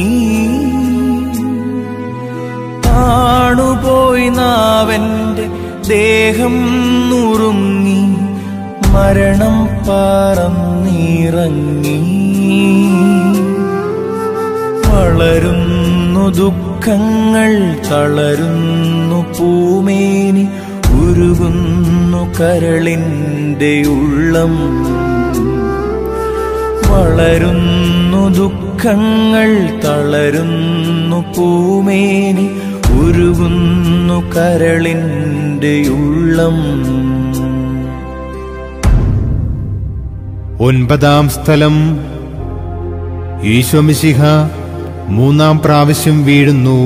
S1: താണുപോയി നാവന്റെ ദേഹം നുറുങ്ങി മരണം പറന്നിറങ്ങി വളരുന്നു ദുഃഖങ്ങൾ തളരുന്നു പൂമേനി ഉരുകുന്നു കരളിൻ്റെ ഉള്ളം വളരുന്നു ദുഃഖങ്ങൾ തളരുന്നു പൂമേനി ഉരുകുന്നു കരളിൻ്റെ ഉള്ളം
S2: ഒൻപതാം സ്ഥലം ഈശോമിശിഹ മൂന്നാം പ്രാവശ്യം വീഴുന്നു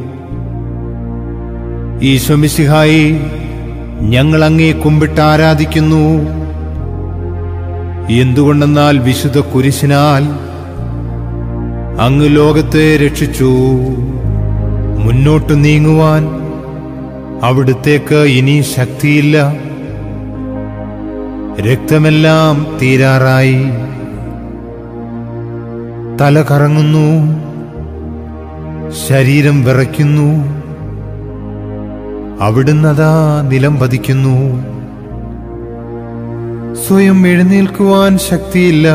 S2: ഈശോമിശിഹായി ഞങ്ങൾ അങ്ങേ കുമ്പിട്ട് ആരാധിക്കുന്നു എന്തുകൊണ്ടെന്നാൽ വിശുദ്ധ കുരിശിനാൽ അങ്ങ് ലോകത്തെ രക്ഷിച്ചു മുന്നോട്ട് നീങ്ങുവാൻ അവിടുത്തേക്ക് ഇനി ശക്തിയില്ല രക്തമെല്ലാം തീരാറായി തല കറങ്ങുന്നു ശരീരം വിറയ്ക്കുന്നു അവിടുന്നതാ നിലം പതിക്കുന്നു സ്വയം എഴുന്നേൽക്കുവാൻ ശക്തിയില്ല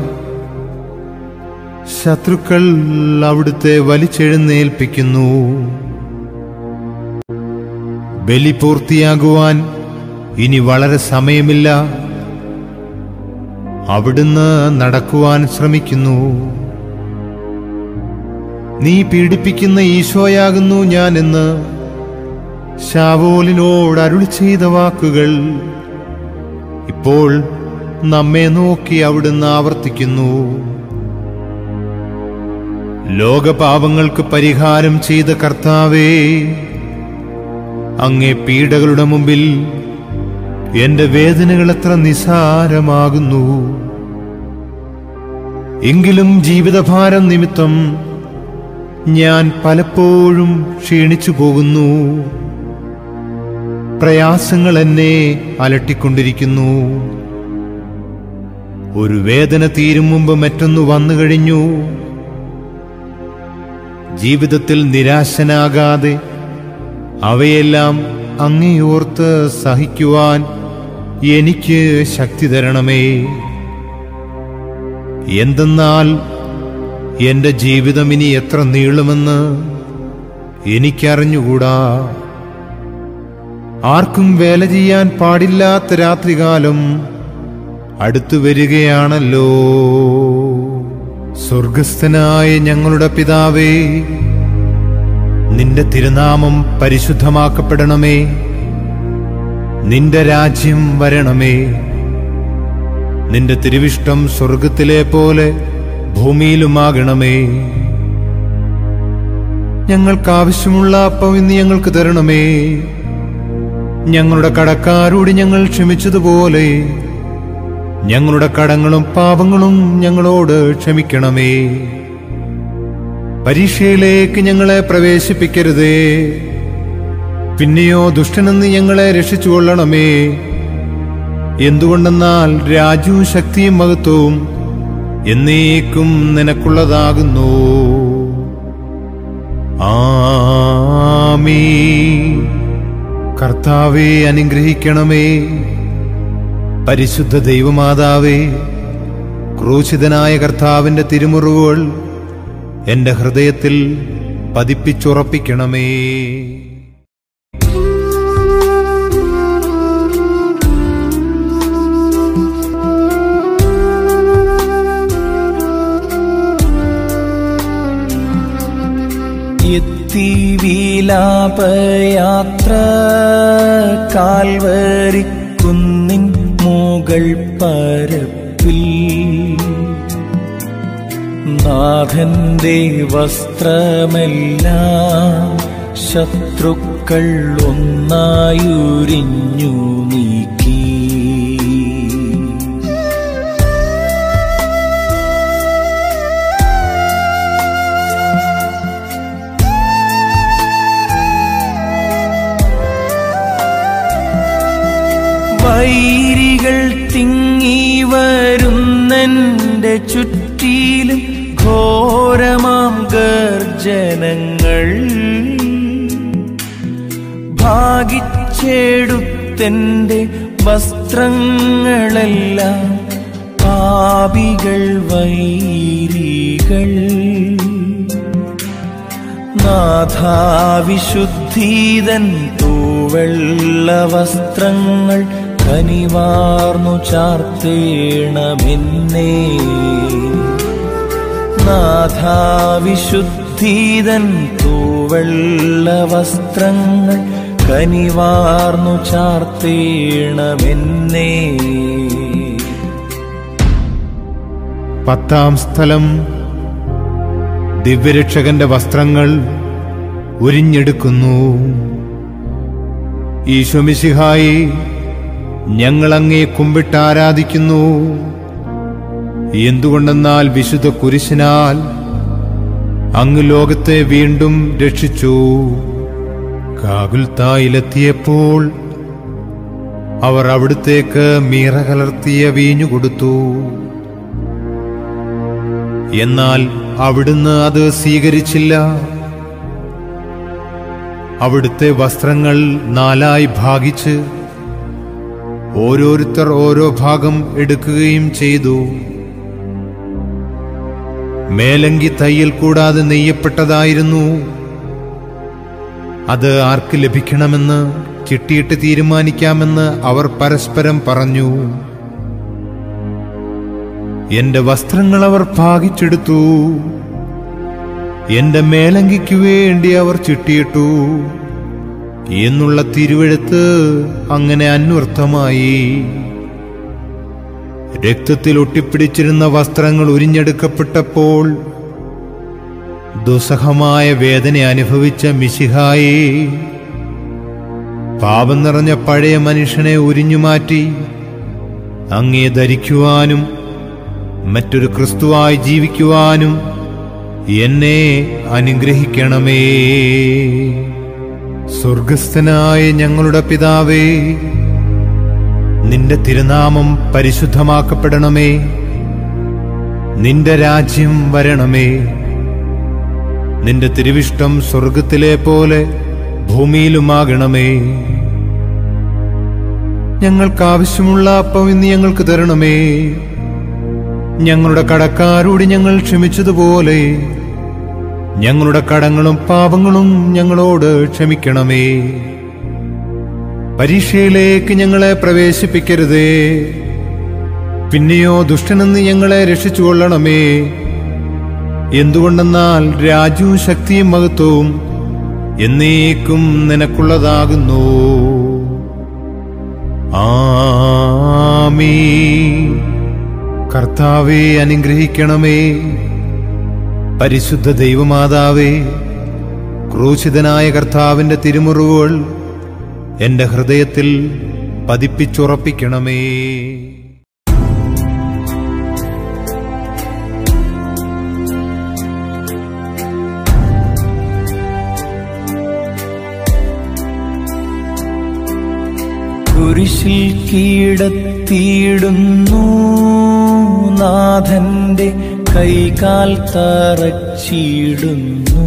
S2: ശത്രുക്കൾ അവിടുത്തെ വലിച്ചെഴുന്നേൽപ്പിക്കുന്നു ബലി പൂർത്തിയാകുവാൻ ഇനി വളരെ സമയമില്ല അവിടുന്ന് നടക്കുവാൻ ശ്രമിക്കുന്നു നീ പീഡിപ്പിക്കുന്ന ഈശോയാകുന്നു ഞാൻ എന്ന് ശാവോലിനോട് അരുളി ചെയ്ത വാക്കുകൾ ഇപ്പോൾ നമ്മെ നോക്കി അവിടുന്ന് ആവർത്തിക്കുന്നു ലോകപാപങ്ങൾക്ക് പരിഹാരം ചെയ്ത കർത്താവേ അങ്ങേ പീഡകളുടെ മുമ്പിൽ എന്റെ വേദനകൾ എത്ര നിസാരമാകുന്നു എങ്കിലും ജീവിതഭാരം നിമിത്തം ഞാൻ പലപ്പോഴും ക്ഷീണിച്ചു പോകുന്നു പ്രയാസങ്ങൾ എന്നെ അലട്ടിക്കൊണ്ടിരിക്കുന്നു ഒരു വേദന തീരും മുമ്പ് മറ്റൊന്ന് വന്നു കഴിഞ്ഞു ജീവിതത്തിൽ നിരാശനാകാതെ അവയെല്ലാം അങ്ങയോർത്ത് സഹിക്കുവാൻ എനിക്ക് ശക്തി തരണമേ എന്തെന്നാൽ എന്റെ ജീവിതം ഇനി എത്ര നീളുമെന്ന് എനിക്കറിഞ്ഞുകൂടാ ആർക്കും വേല ചെയ്യാൻ പാടില്ലാത്ത രാത്രികാലം അടുത്തു വരികയാണല്ലോ സ്വർഗസ്ഥനായ ഞങ്ങളുടെ പിതാവേ നിന്റെ തിരുനാമം പരിശുദ്ധമാക്കപ്പെടണമേ നിന്റെ രാജ്യം വരണമേ നിന്റെ തിരുവിഷ്ടം സ്വർഗത്തിലെ പോലെ ഭൂമിയിലുമാകണമേ ഞങ്ങൾക്ക് ആവശ്യമുള്ള അപ്പം ഇന്ന് ഞങ്ങൾക്ക് തരണമേ ഞങ്ങളുടെ കടക്കാരോട് ഞങ്ങൾ ക്ഷമിച്ചതുപോലെ ഞങ്ങളുടെ കടങ്ങളും പാപങ്ങളും ഞങ്ങളോട് ക്ഷമിക്കണമേ പരീക്ഷയിലേക്ക് ഞങ്ങളെ പ്രവേശിപ്പിക്കരുതേ പിന്നെയോ ദുഷ്ടനെന്ന് ഞങ്ങളെ രക്ഷിച്ചുകൊള്ളണമേ എന്തുകൊണ്ടെന്നാൽ രാജ്യവും ശക്തിയും മഹത്വവും എന്നേക്കും നിനക്കുള്ളതാകുന്നു ആമീ കർത്താവെ അനുഗ്രഹിക്കണമേ പരിശുദ്ധ ദൈവമാതാവേ ക്രൂശിതനായ കർത്താവിന്റെ തിരുമുറിവുകൾ എന്റെ ഹൃദയത്തിൽ പതിപ്പിച്ചുറപ്പിക്കണമേ
S1: എത്തി വിലാപയാത്ര കാൽവരിക്കുന്നിൻ മുകൾ പരപ്പിൽ നാഥന്റെ വസ്ത്രമെല്ലാം ശത്രുക്കൾ ഒന്നായുരിഞ്ഞു നീക്കി വൈരികൾ തിങ്ങി വരുന്നെന്റെ ചുറ്റിലും ഘോരമാം ഗർജനങ്ങൾ ഭാഗിച്ചെടുത്തെന്റെ വസ്ത്രങ്ങളെല്ലാം പാപികൾ വൈരികൾ നാഥാവിശുദ്ധീതൻ തൂവെള്ള വസ്ത്രങ്ങൾ കനിവാർന്നു ചാർത്തേണമെന്നേ നാഥാവിശുദ്ധീതൻ തൂവെള്ള വസ്ത്രങ്ങൾ കനിവാർന്നു ചാർത്തേണമെന്നേ
S2: പത്താം സ്ഥലം ദിവ്യരക്ഷകന്റെ വസ്ത്രങ്ങൾ ഉരിഞ്ഞെടുക്കുന്നു ഈശോമിശിഹായി ഞങ്ങൾ അങ്ങേ കുമ്പിട്ട് ആരാധിക്കുന്നു എന്തുകൊണ്ടെന്നാൽ വിശുദ്ധ കുരിശിനാൽ അങ്ങ് ലോകത്തെ വീണ്ടും രക്ഷിച്ചു കാകുൽത്തായിലെത്തിയപ്പോൾ അവർ അവിടുത്തേക്ക് മീറ കലർത്തിയ വീഞ്ഞു കൊടുത്തു എന്നാൽ അവിടുന്ന് അത് സ്വീകരിച്ചില്ല അവിടുത്തെ വസ്ത്രങ്ങൾ നാലായി ഭാഗിച്ച് ഓരോരുത്തർ ഓരോ ഭാഗം എടുക്കുകയും ചെയ്തു മേലങ്കി തയ്യൽ കൂടാതെ നെയ്യപ്പെട്ടതായിരുന്നു അത് ആർക്ക് ലഭിക്കണമെന്ന് ചിട്ടിയിട്ട് തീരുമാനിക്കാമെന്ന് അവർ പരസ്പരം പറഞ്ഞു എന്റെ വസ്ത്രങ്ങൾ അവർ ഭാഗിച്ചെടുത്തു എന്റെ മേലങ്കിക്ക് വേണ്ടി അവർ ചിട്ടിയിട്ടു എന്നുള്ള തിരുവെഴുത്ത് അങ്ങനെ അന്വർത്ഥമായി രക്തത്തിൽ ഒട്ടിപ്പിടിച്ചിരുന്ന വസ്ത്രങ്ങൾ ഉരിഞ്ഞെടുക്കപ്പെട്ടപ്പോൾ ദുസ്സഹമായ വേദന അനുഭവിച്ച മിശിഹായെ പാപം നിറഞ്ഞ പഴയ മനുഷ്യനെ ഉരിഞ്ഞുമാറ്റി അങ്ങേ ധരിക്കുവാനും മറ്റൊരു ക്രിസ്തുവായി ജീവിക്കുവാനും എന്നെ അനുഗ്രഹിക്കണമേ സ്വർഗസ്ഥനായ ഞങ്ങളുടെ പിതാവേ നിന്റെ തിരുനാമം പരിശുദ്ധമാക്കപ്പെടണമേ നിന്റെ രാജ്യം വരണമേ നിന്റെ തിരുവിഷ്ടം സ്വർഗത്തിലെ പോലെ ഭൂമിയിലുമാകണമേ ഞങ്ങൾക്ക് ആവശ്യമുള്ള അപ്പം ഇന്ന് ഞങ്ങൾക്ക് തരണമേ ഞങ്ങളുടെ കടക്കാരോട് ഞങ്ങൾ ക്ഷമിച്ചതുപോലെ ഞങ്ങളുടെ കടങ്ങളും പാപങ്ങളും ഞങ്ങളോട് ക്ഷമിക്കണമേ പരീക്ഷയിലേക്ക് ഞങ്ങളെ പ്രവേശിപ്പിക്കരുതേ പിന്നെയോ ദുഷ്ടനെന്ന് ഞങ്ങളെ രക്ഷിച്ചുകൊള്ളണമേ എന്തുകൊണ്ടെന്നാൽ രാജ്യവും ശക്തിയും മഹത്വവും എന്നേക്കും നിനക്കുള്ളതാകുന്നു ആമീ കർത്താവെ അനുഗ്രഹിക്കണമേ പരിശുദ്ധ ദൈവമാതാവേ ക്രൂശിതനായ കർത്താവിന്റെ തിരുമുറിവുകൾ എന്റെ ഹൃദയത്തിൽ പതിപ്പിച്ചുറപ്പിക്കണമേ
S1: കുരിശിൽ കീടത്തിയിടുന്നു നാഥന്റെ കൈകാൽ തറച്ചിടുന്നു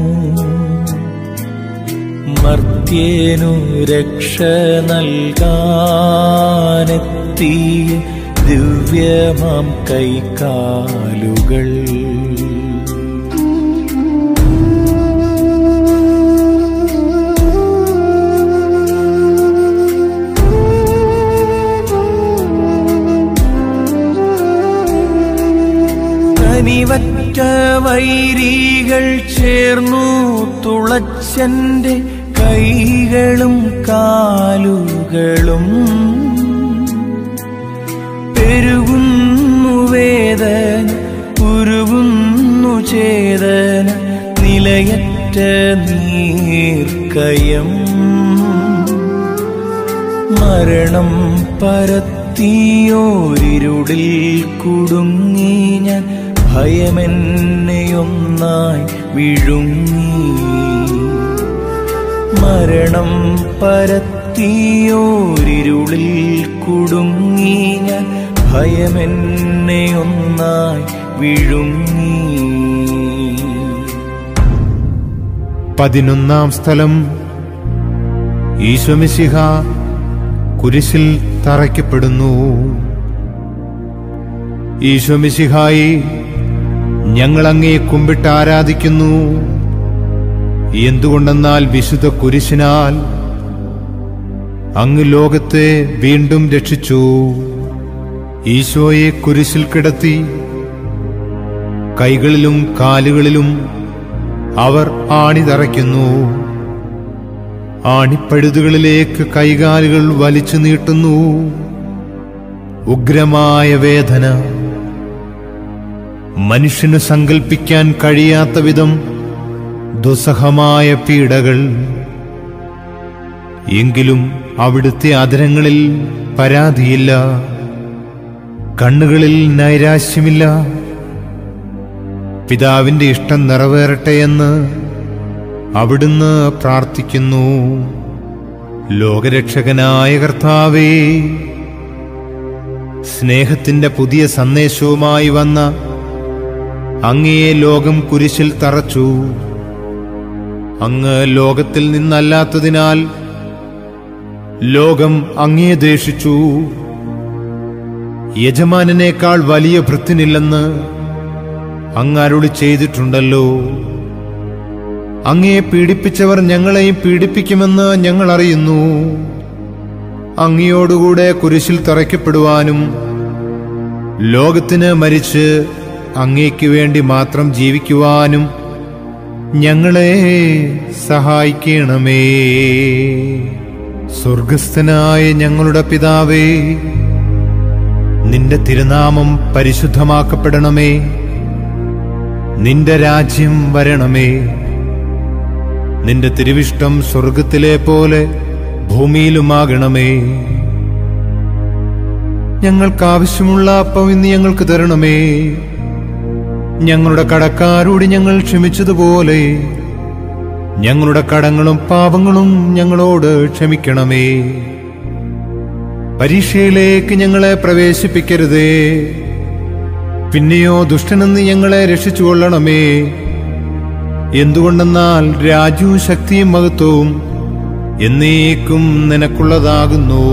S1: മർത്യനു രക്ഷ നൽകാനെത്തിയ ദിവ്യമാം കൈകാലുകൾ കനിവറ്റ വൈരികൾ ചേർന്നു തുളച്ചന്റെ കൈകളും കാലുകളും പെരുകുന്നു വേദന ഉരുകുന്നു ചേതന നിലയറ്റ നീർക്കയം മരണം പരത്തിയോരിരുളിൽ കുടുങ്ങി ഞാൻ ഭയമെന്നെയൊന്നായി വിഴുങ്ങി മരണം പരത്തിയോരിരുളിൽ കുടുങ്ങി ഞാൻ ഭയമെന്നെയൊന്നായി വിഴുങ്ങി
S2: പതിനൊന്നാം സ്ഥലം ഈശോമിശിഹ കുരിശിൽ തറയ്ക്കപ്പെടുന്നു ഈശോമിശിഹായി ഞങ്ങൾ അങ്ങേ കുമ്പിട്ട് ആരാധിക്കുന്നു എന്തുകൊണ്ടെന്നാൽ വിശുദ്ധ കുരിശിനാൽ അങ്ങ് ലോകത്തെ വീണ്ടും രക്ഷിച്ചു ഈശോയെ കുരിശിൽ കിടത്തി കൈകളിലും കാലുകളിലും അവർ ആണി തറയ്ക്കുന്നു ആണിപ്പഴുതുകളിലേക്ക് കൈകാലുകൾ വലിച്ചു നീട്ടുന്നു ഉഗ്രമായ വേദന മനുഷ്യന് സങ്കൽപ്പിക്കാൻ കഴിയാത്ത വിധം ദുസ്സഹമായ പീഡകൾ എങ്കിലും അവിടുത്തെ അധരങ്ങളിൽ പരാതിയില്ല കണ്ണുകളിൽ നൈരാശ്യമില്ല പിതാവിന്റെ ഇഷ്ടം നിറവേറട്ടെ എന്ന് അവിടുന്ന് പ്രാർത്ഥിക്കുന്നു ലോകരക്ഷകനായ കർത്താവേ സ്നേഹത്തിന്റെ പുതിയ സന്ദേശവുമായി വന്ന അങ്ങയെ ലോകം കുരിശിൽ തറച്ചു അങ്ങ് ലോകത്തിൽ നിന്നല്ലാത്തതിനാൽ ലോകം അങ്ങേ ദേഷിച്ചു യജമാനനേക്കാൾ വലിയ ഭൃത്തിനില്ലെന്ന് അങ്ങ് അരുളി ചെയ്തിട്ടുണ്ടല്ലോ അങ്ങയെ പീഡിപ്പിച്ചവർ ഞങ്ങളെയും പീഡിപ്പിക്കുമെന്ന് ഞങ്ങൾ അറിയുന്നു അങ്ങയോടുകൂടെ കുരിശിൽ തറയ്ക്കപ്പെടുവാനും ലോകത്തിന് മരിച്ച് അങ്ങേക്ക് വേണ്ടി മാത്രം ജീവിക്കുവാനും ഞങ്ങളെ സഹായിക്കണമേ സ്വർഗസ്ഥനായ ഞങ്ങളുടെ പിതാവേ നിന്റെ തിരുനാമം പരിശുദ്ധമാക്കപ്പെടണമേ നിന്റെ രാജ്യം വരണമേ നിന്റെ തിരുവിഷ്ടം സ്വർഗത്തിലെ പോലെ ഭൂമിയിലുമാകണമേ ഞങ്ങൾക്ക് ആവശ്യമുള്ള അപ്പം ഇന്ന് ഞങ്ങൾക്ക് തരണമേ ഞങ്ങളുടെ കടക്കാരോട് ഞങ്ങൾ ക്ഷമിച്ചതുപോലെ ഞങ്ങളുടെ കടങ്ങളും പാപങ്ങളും ഞങ്ങളോട് ക്ഷമിക്കണമേ പരീക്ഷയിലേക്ക് ഞങ്ങളെ പ്രവേശിപ്പിക്കരുതേ പിന്നെയോ ദുഷ്ടനെന്ന് ഞങ്ങളെ രക്ഷിച്ചുകൊള്ളണമേ എന്തുകൊണ്ടെന്നാൽ രാജ്യവും ശക്തിയും മഹത്വവും എന്നേക്കും നിനക്കുള്ളതാകുന്നു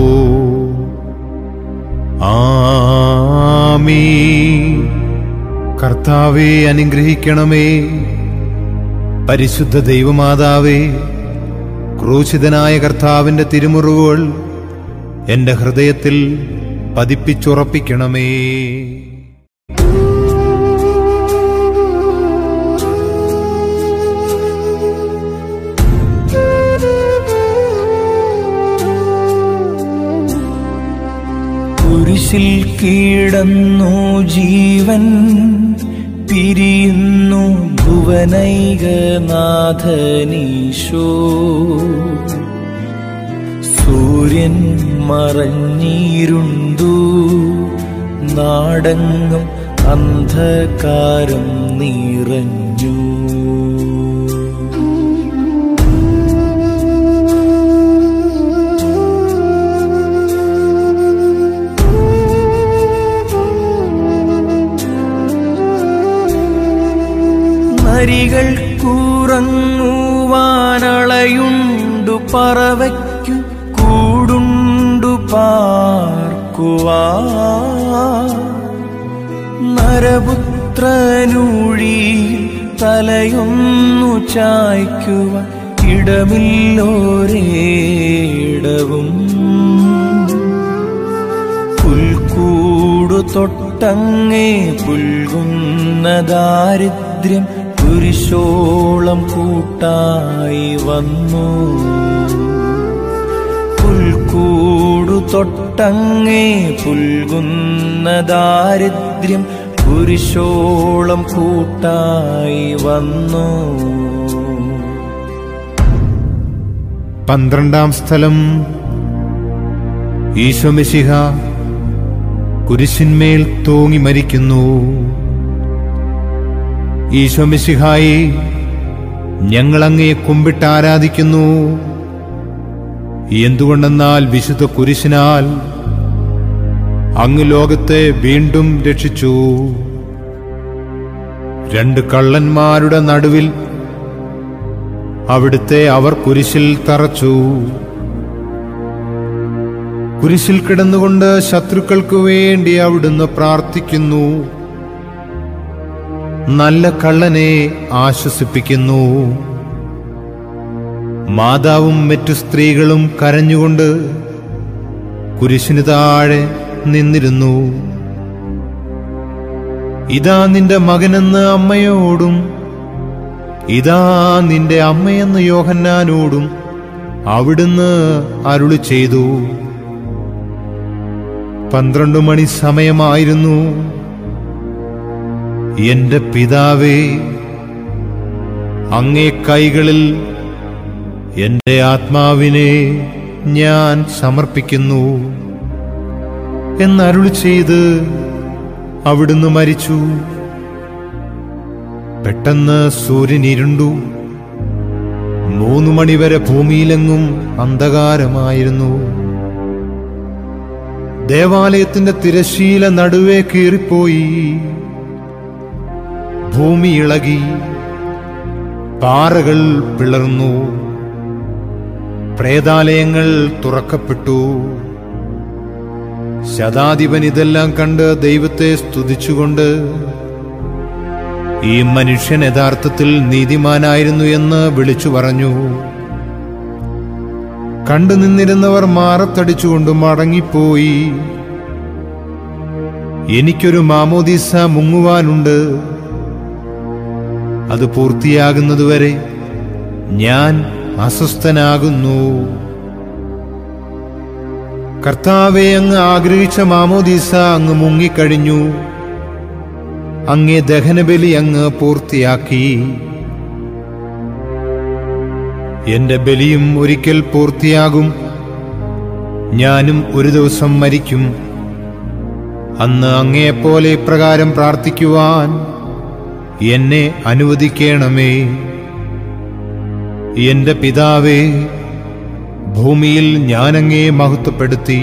S2: ആമീ കർത്താവെ അനുഗ്രഹിക്കണമേ പരിശുദ്ധ ദൈവമാതാവേ ക്രൂശിതനായ കർത്താവിന്റെ തിരുമുറിവുകൾ എന്റെ ഹൃദയത്തിൽ പതിപ്പിച്ചുറപ്പിക്കണമേ
S1: കുരിശിൽ കീടന്നു ജീവൻ പിരിയുന്നു ഭുവനൈകനാഥനീശോ സൂര്യൻ മറഞ്ഞിരുണ്ടു നാടങ്ങും അന്ധകാരം നിറഞ്ഞു നരികൾ കൂറങ്ങുവാനളയുണ്ടു പറവയ്ക്കു കൂടുണ്ടു പാർക്കുവാ നരപുത്രനൂഴി തലയൊന്നു ചായ്ക്കുവാൻ ഇടമില്ലോരേടവും പുൽക്കൂടു തൊട്ടങ്ങേ പുൽകുന്ന ദാരിദ്ര്യം കുരിശോളം കൂട്ടായി വന്നു പുൽക്കൂടു തൊട്ടങ്ങേ പുൽകുന്ന ദാരിദ്ര്യം കുരിശോളം കൂട്ടായി വന്നു
S2: പന്ത്രണ്ടാം സ്ഥലം ഈശോമിശിഹ കുരിശിന്മേൽ തൂങ്ങി മരിക്കുന്നു ഈശോമിശിഹായി ഞങ്ങളങ്ങയെ കുമ്പിട്ട് ആരാധിക്കുന്നു എന്തുകൊണ്ടെന്നാൽ വിശുദ്ധ കുരിശിനാൽ അങ്ങ് ലോകത്തെ വീണ്ടും രക്ഷിച്ചു രണ്ട് കള്ളന്മാരുടെ നടുവിൽ അവിടുത്തെ അവർ കുരിശിൽ തറച്ചു കുരിശിൽ കിടന്നുകൊണ്ട് ശത്രുക്കൾക്കു വേണ്ടി അവിടുന്ന് പ്രാർത്ഥിക്കുന്നു നല്ല കള്ളനെ ആശ്വസിപ്പിക്കുന്നു മാതാവും മറ്റു സ്ത്രീകളും കരഞ്ഞുകൊണ്ട് കുരിശിന് താഴെ നിന്നിരുന്നു ഇതാ നിന്റെ മകനെന്ന് അമ്മയോടും ഇതാ നിന്റെ അമ്മയെന്ന് യോഹന്നാനോടും അവിടുന്ന് അരുളി ചെയ്തു പന്ത്രണ്ട് മണി സമയമായിരുന്നു എന്റെ പിതാവേ അങ്ങേ കൈകളിൽ എന്റെ ആത്മാവിനെ ഞാൻ സമർപ്പിക്കുന്നു എന്നരുളി ചെയ്ത് അവിടുന്ന് മരിച്ചു പെട്ടെന്ന് സൂര്യൻ ഇരുണ്ടു മൂന്നു മണിവരെ ഭൂമിയിലെങ്ങും അന്ധകാരമായിരുന്നു ദേവാലയത്തിന്റെ തിരശീല നടുവേ കീറിപ്പോയി ഭൂമി ഇളകി പാറകൾ പിളർന്നു പ്രേതാലയങ്ങൾ തുറക്കപ്പെട്ടു ശതാധിപൻ ഇതെല്ലാം കണ്ട് ദൈവത്തെ സ്തുതിച്ചുകൊണ്ട് ഈ മനുഷ്യൻ യഥാർത്ഥത്തിൽ നീതിമാനായിരുന്നു എന്ന് വിളിച്ചു പറഞ്ഞു കണ്ടു നിന്നിരുന്നവർ മാറത്തടിച്ചുകൊണ്ട് മടങ്ങിപ്പോയി എനിക്കൊരു മാമോദീസ മുങ്ങുവാനുണ്ട് അത് പൂർത്തിയാകുന്നതുവരെ ഞാൻ അസ്വസ്ഥനാകുന്നു കർത്താവെ അങ്ങ് ആഗ്രഹിച്ച മാമോദീസ അങ്ങ് മുങ്ങിക്കഴിഞ്ഞു അങ്ങേ ദഹനബലി അങ്ങ് പൂർത്തിയാക്കി എന്റെ ബലിയും ഒരിക്കൽ പൂർത്തിയാകും ഞാനും ഒരു ദിവസം മരിക്കും അന്ന് അങ്ങയെപ്പോലെ ഇപ്രകാരം പ്രാർത്ഥിക്കുവാൻ എന്നെ അനുവദിക്കണമേ എന്റെ പിതാവേ ഭൂമിയിൽ ഞാനങ്ങേ മഹത്വപ്പെടുത്തി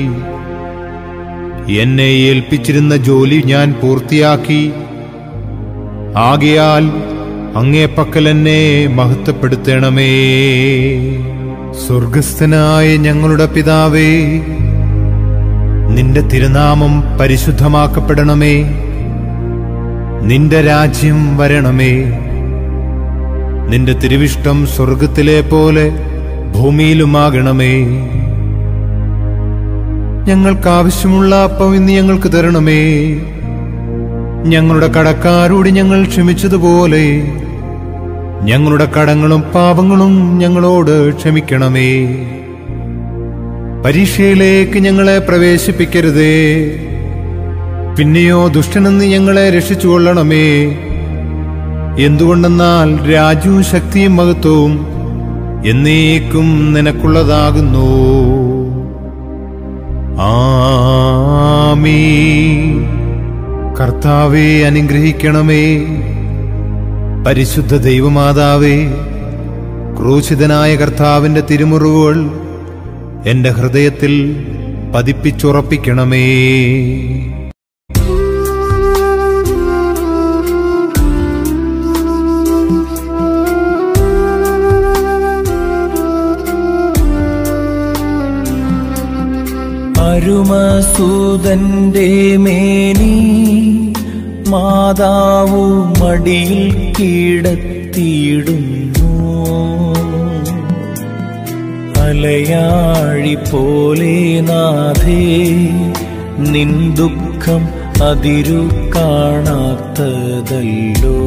S2: എന്നെ ഏൽപ്പിച്ചിരുന്ന ജോലി ഞാൻ പൂർത്തിയാക്കി ആകയാൽ അങ്ങേ പക്കൽ എന്നെ മഹത്വപ്പെടുത്തണമേ സ്വർഗസ്ഥനായ ഞങ്ങളുടെ പിതാവേ നിന്റെ തിരുനാമം പരിശുദ്ധമാക്കപ്പെടണമേ നിന്റെ രാജ്യം വരണമേ നിന്റെ തിരുവിഷ്ടം സ്വർഗത്തിലെ പോലെ ഭൂമിയിലുമാകണമേ ഞങ്ങൾക്ക് ആവശ്യമുള്ള അപ്പം ഇന്ന് ഞങ്ങൾക്ക് തരണമേ ഞങ്ങളുടെ കടക്കാരോട് ഞങ്ങൾ ക്ഷമിച്ചതുപോലെ ഞങ്ങളുടെ കടങ്ങളും പാപങ്ങളും ഞങ്ങളോട് ക്ഷമിക്കണമേ പരീക്ഷയിലേക്ക് ഞങ്ങളെ പ്രവേശിപ്പിക്കരുതേ പിന്നെയോ ദുഷ്ടനെന്ന് ഞങ്ങളെ രക്ഷിച്ചുകൊള്ളണമേ എന്തുകൊണ്ടെന്നാൽ രാജ്യവും ശക്തിയും മഹത്വവും എന്നേക്കും നിനക്കുള്ളതാകുന്നു ആമീ കർത്താവെ അനുഗ്രഹിക്കണമേ പരിശുദ്ധ ദൈവമാതാവേ ക്രൂശിതനായ കർത്താവിന്റെ തിരുമുറിവുകൾ എന്റെ ഹൃദയത്തിൽ പതിപ്പിച്ചുറപ്പിക്കണമേ
S1: അരുമസൂതന്റെ മേനി മാതാവു മടിയിൽ കീടത്തിയിടുന്നു അലയാഴി പോലെ നാഥേ നിൻ ദുഃഖം അതിരു കാണാത്തതല്ലോ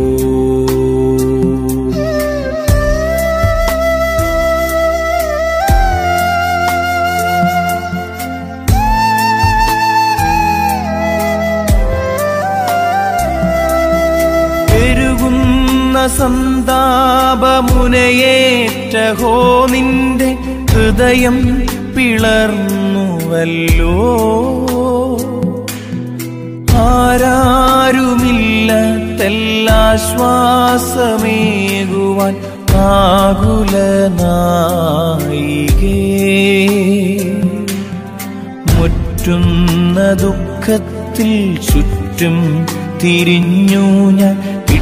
S1: പെരുകുന്ന സന്താപമുനയേറ്റഹോ നിന്റെ ഹൃദയം പിളർന്നുവല്ലോ ആരാരുമില്ല തെല്ലാശ്വാസമേകുവാൻ ആകുലനായികേ മുറ്റുന്ന ദുഃഖത്തിൽ ചുറ്റും തിരിഞ്ഞു ഞാൻ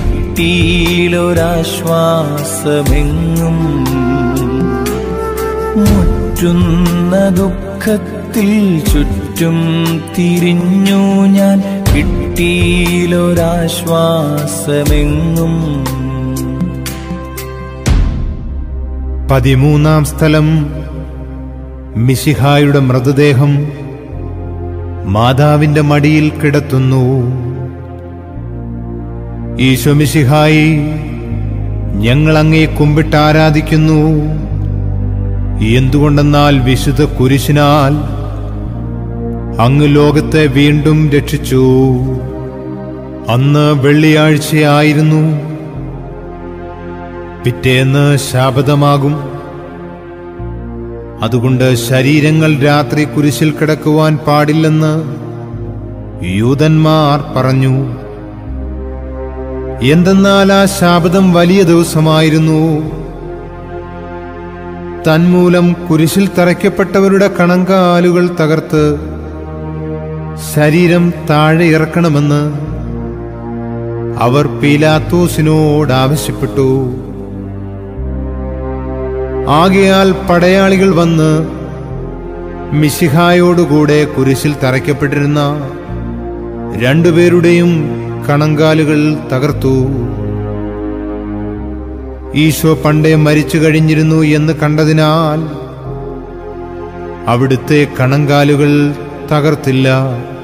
S1: കിട്ടിയിലൊരാശ്വാസമെങ്ങും മുറ്റുന്ന ദുഃഖത്തിൽ ചുറ്റും തിരിഞ്ഞു ഞാൻ കിട്ടിയിലൊരാശ്വാസമെങ്ങും
S2: പതിമൂന്നാം സ്ഥലം മിശിഹായുടെ മൃതദേഹം മാതാവിന്റെ മടിയിൽ കിടത്തുന്നു ഈശോ മിശിഹായി ഞങ്ങൾ അങ്ങേ കുമ്പിട്ട് ആരാധിക്കുന്നു എന്തുകൊണ്ടെന്നാൽ വിശുദ്ധ കുരിശിനാൽ അങ്ങ് ലോകത്തെ വീണ്ടും രക്ഷിച്ചു അന്ന് വെള്ളിയാഴ്ചയായിരുന്നു പിറ്റേന്ന് ശാപതമാകും അതുകൊണ്ട് ശരീരങ്ങൾ രാത്രി കുരിശിൽ കിടക്കുവാൻ പാടില്ലെന്ന് യൂതന്മാർ പറഞ്ഞു എന്തെന്നാൽ ആ ശാപതം വലിയ ദിവസമായിരുന്നു തന്മൂലം കുരിശിൽ തറയ്ക്കപ്പെട്ടവരുടെ കണങ്കാലുകൾ തകർത്ത് ശരീരം താഴെ ഇറക്കണമെന്ന് അവർ പീലാത്തോസിനോട് ആവശ്യപ്പെട്ടു ആകയാൽ പടയാളികൾ വന്ന് മിശിഹായോടുകൂടെ കുരിശിൽ തറയ്ക്കപ്പെട്ടിരുന്ന രണ്ടുപേരുടെയും കണങ്കാലുകൾ തകർത്തു ഈശോ പണ്ടേ മരിച്ചു കഴിഞ്ഞിരുന്നു എന്ന് കണ്ടതിനാൽ അവിടുത്തെ കണങ്കാലുകൾ തകർത്തില്ല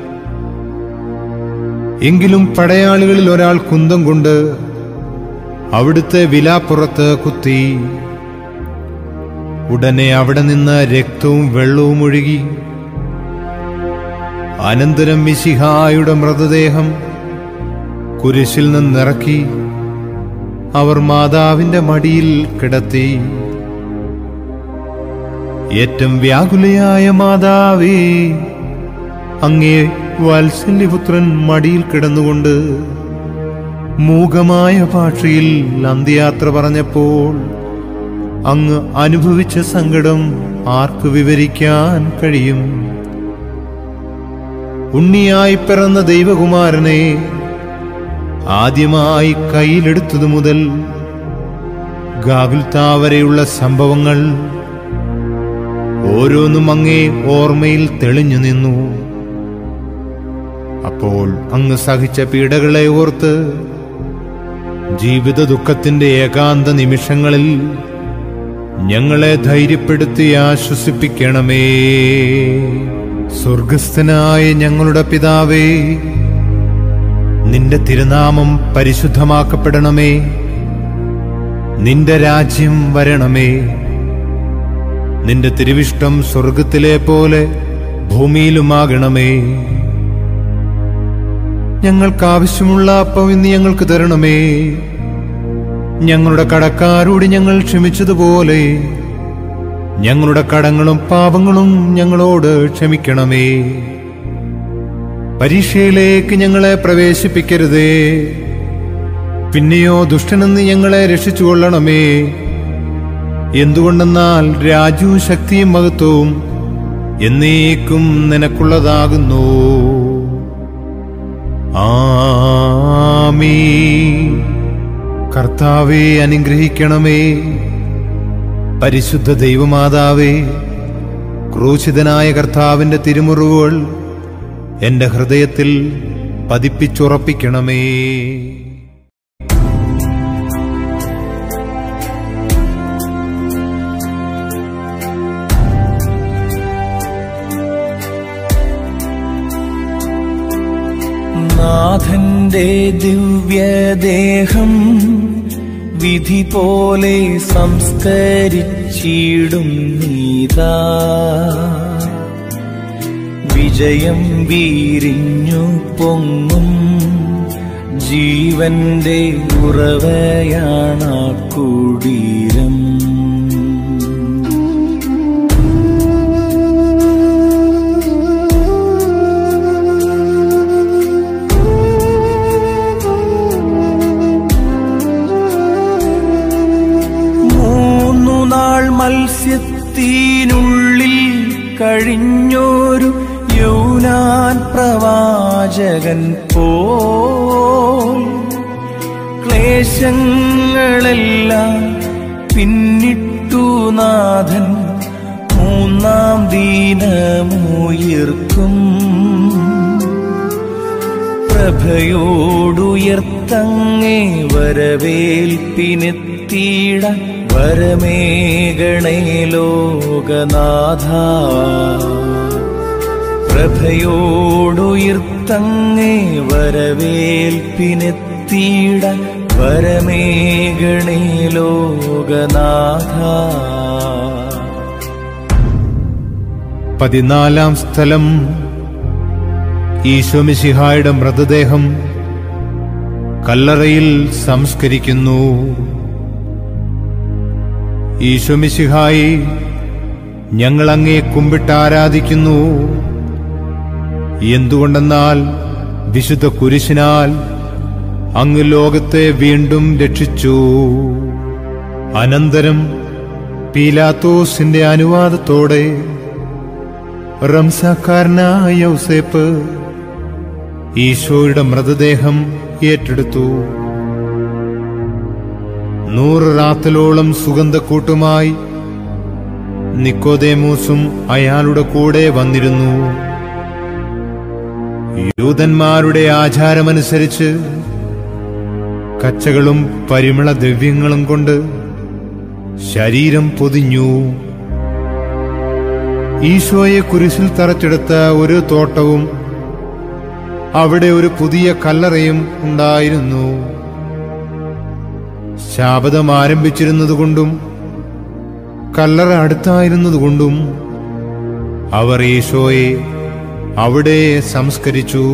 S2: എങ്കിലും പടയാളികളിൽ ഒരാൾ കുന്തം കൊണ്ട് അവിടുത്തെ വിലാപ്പുറത്ത് കുത്തി ഉടനെ അവിടെ നിന്ന് രക്തവും വെള്ളവും ഒഴുകി അനന്തരം മിശിഹായുടെ മൃതദേഹം കുരിശിൽ നിന്നിറക്കി അവർ മാതാവിന്റെ മടിയിൽ കിടത്തി ഏറ്റവും വ്യാകുലയായ മാതാവേ അങ്ങേ വാത്സല്യപുത്രൻ മടിയിൽ കിടന്നുകൊണ്ട് മൂകമായ ഭാഷയിൽ അന്ത്യയാത്ര പറഞ്ഞപ്പോൾ അങ്ങ് അനുഭവിച്ച സങ്കടം ആർക്ക് വിവരിക്കാൻ കഴിയും ഉണ്ണിയായി പിറന്ന ദൈവകുമാരനെ ആദ്യമായി കയ്യിലെടുത്തതു മുതൽ ഗാഗുൽത്താ വരെയുള്ള സംഭവങ്ങൾ ഓരോന്നും അങ്ങേ ഓർമ്മയിൽ തെളിഞ്ഞു നിന്നു അപ്പോൾ അങ്ങ് സഹിച്ച പീഡകളെ ഓർത്ത് ജീവിത ദുഃഖത്തിന്റെ ഏകാന്ത നിമിഷങ്ങളിൽ ഞങ്ങളെ ധൈര്യപ്പെടുത്തി ആശ്വസിപ്പിക്കണമേ സ്വർഗസ്ഥനായ ഞങ്ങളുടെ പിതാവേ നിന്റെ തിരുനാമം പരിശുദ്ധമാക്കപ്പെടണമേ നിന്റെ രാജ്യം വരണമേ നിന്റെ തിരുവിഷ്ടം സ്വർഗത്തിലെ പോലെ ഭൂമിയിലുമാകണമേ ഞങ്ങൾക്ക് ആവശ്യമുള്ള അപ്പം ഇന്ന് ഞങ്ങൾക്ക് തരണമേ ഞങ്ങളുടെ കടക്കാരോട് ഞങ്ങൾ ക്ഷമിച്ചതുപോലെ ഞങ്ങളുടെ കടങ്ങളും പാപങ്ങളും ഞങ്ങളോട് ക്ഷമിക്കണമേ പരീക്ഷയിലേക്ക് ഞങ്ങളെ പ്രവേശിപ്പിക്കരുതേ പിന്നെയോ ദുഷ്ടനെന്ന് ഞങ്ങളെ രക്ഷിച്ചുകൊള്ളണമേ എന്തുകൊണ്ടെന്നാൽ രാജ്യവും ശക്തിയും മഹത്വവും എന്നേക്കും നിനക്കുള്ളതാകുന്നു ആമീ കർത്താവെ അനുഗ്രഹിക്കണമേ പരിശുദ്ധ ദൈവമാതാവേ ക്രൂശിതനായ കർത്താവിന്റെ തിരുമുറിവുകൾ എന്റെ ഹൃദയത്തിൽ പതിപ്പിച്ചുറപ്പിക്കണമേ
S1: നാഥന്റെ ദിവ്യദേഹം വിധി പോലെ സംസ്കരിച്ചിടും നീതാ വിജയം വീരിഞ്ഞു പൊങ്ങും ജീവന്റെ ഉറവയാണ കുടീരം മൂന്നു നാൾ മത്സ്യത്തിനുള്ളിൽ കഴിഞ്ഞൊരു യൗനാൻ പ്രവാചകൻ പോൽ ക്ലേശങ്ങളെല്ലാം പിന്നിട്ടു നാഥൻ മൂന്നാം ദീനമുയർക്കും പ്രഭയോടുയർത്തങ്ങേ വരവേൽപ്പിനെത്തിയിട വരമേകണേ ലോകനാഥ പ്രഭയോടുയർത്തങ്ങേ വരവേൽപ്പിനെത്തിയിട വരമേകണേ ലോകനാഥ
S2: പതിനാലാം സ്ഥലം ഈശോമിശിഹായുടെ മൃതദേഹം കല്ലറയിൽ സംസ്കരിക്കുന്നു ഈശോമിശിഹായി ഞങ്ങൾ അങ്ങേ കുമ്പിട്ട് ആരാധിക്കുന്നു എന്തുകൊണ്ടെന്നാൽ വിശുദ്ധ കുരിശിനാൽ അങ്ങ് ലോകത്തെ വീണ്ടും രക്ഷിച്ചു അനന്തരം പീലാത്തോസിന്റെ അനുവാദത്തോടെ റംസാക്കാരനായ യൗസേപ്പ് ഈശോയുടെ മൃതദേഹം ഏറ്റെടുത്തു നൂറ് റാത്തലോളം സുഗന്ധക്കൂട്ടുമായി നിക്കോദേമൂസും അയാളുടെ കൂടെ വന്നിരുന്നു യൂതന്മാരുടെ ആചാരമനുസരിച്ച് കച്ചകളും പരിമള ദ്രവ്യങ്ങളും കൊണ്ട് ശരീരം പൊതിഞ്ഞു ഈശോയെ കുരിശിൽ തറച്ചെടുത്ത ഒരു തോട്ടവും അവിടെ ഒരു പുതിയ കല്ലറയും ഉണ്ടായിരുന്നു ശാപതം ആരംഭിച്ചിരുന്നതുകൊണ്ടും കല്ലറ അടുത്തായിരുന്നതുകൊണ്ടും അവർ ഈശോയെ അവിടെ സംസ്കരിച്ചു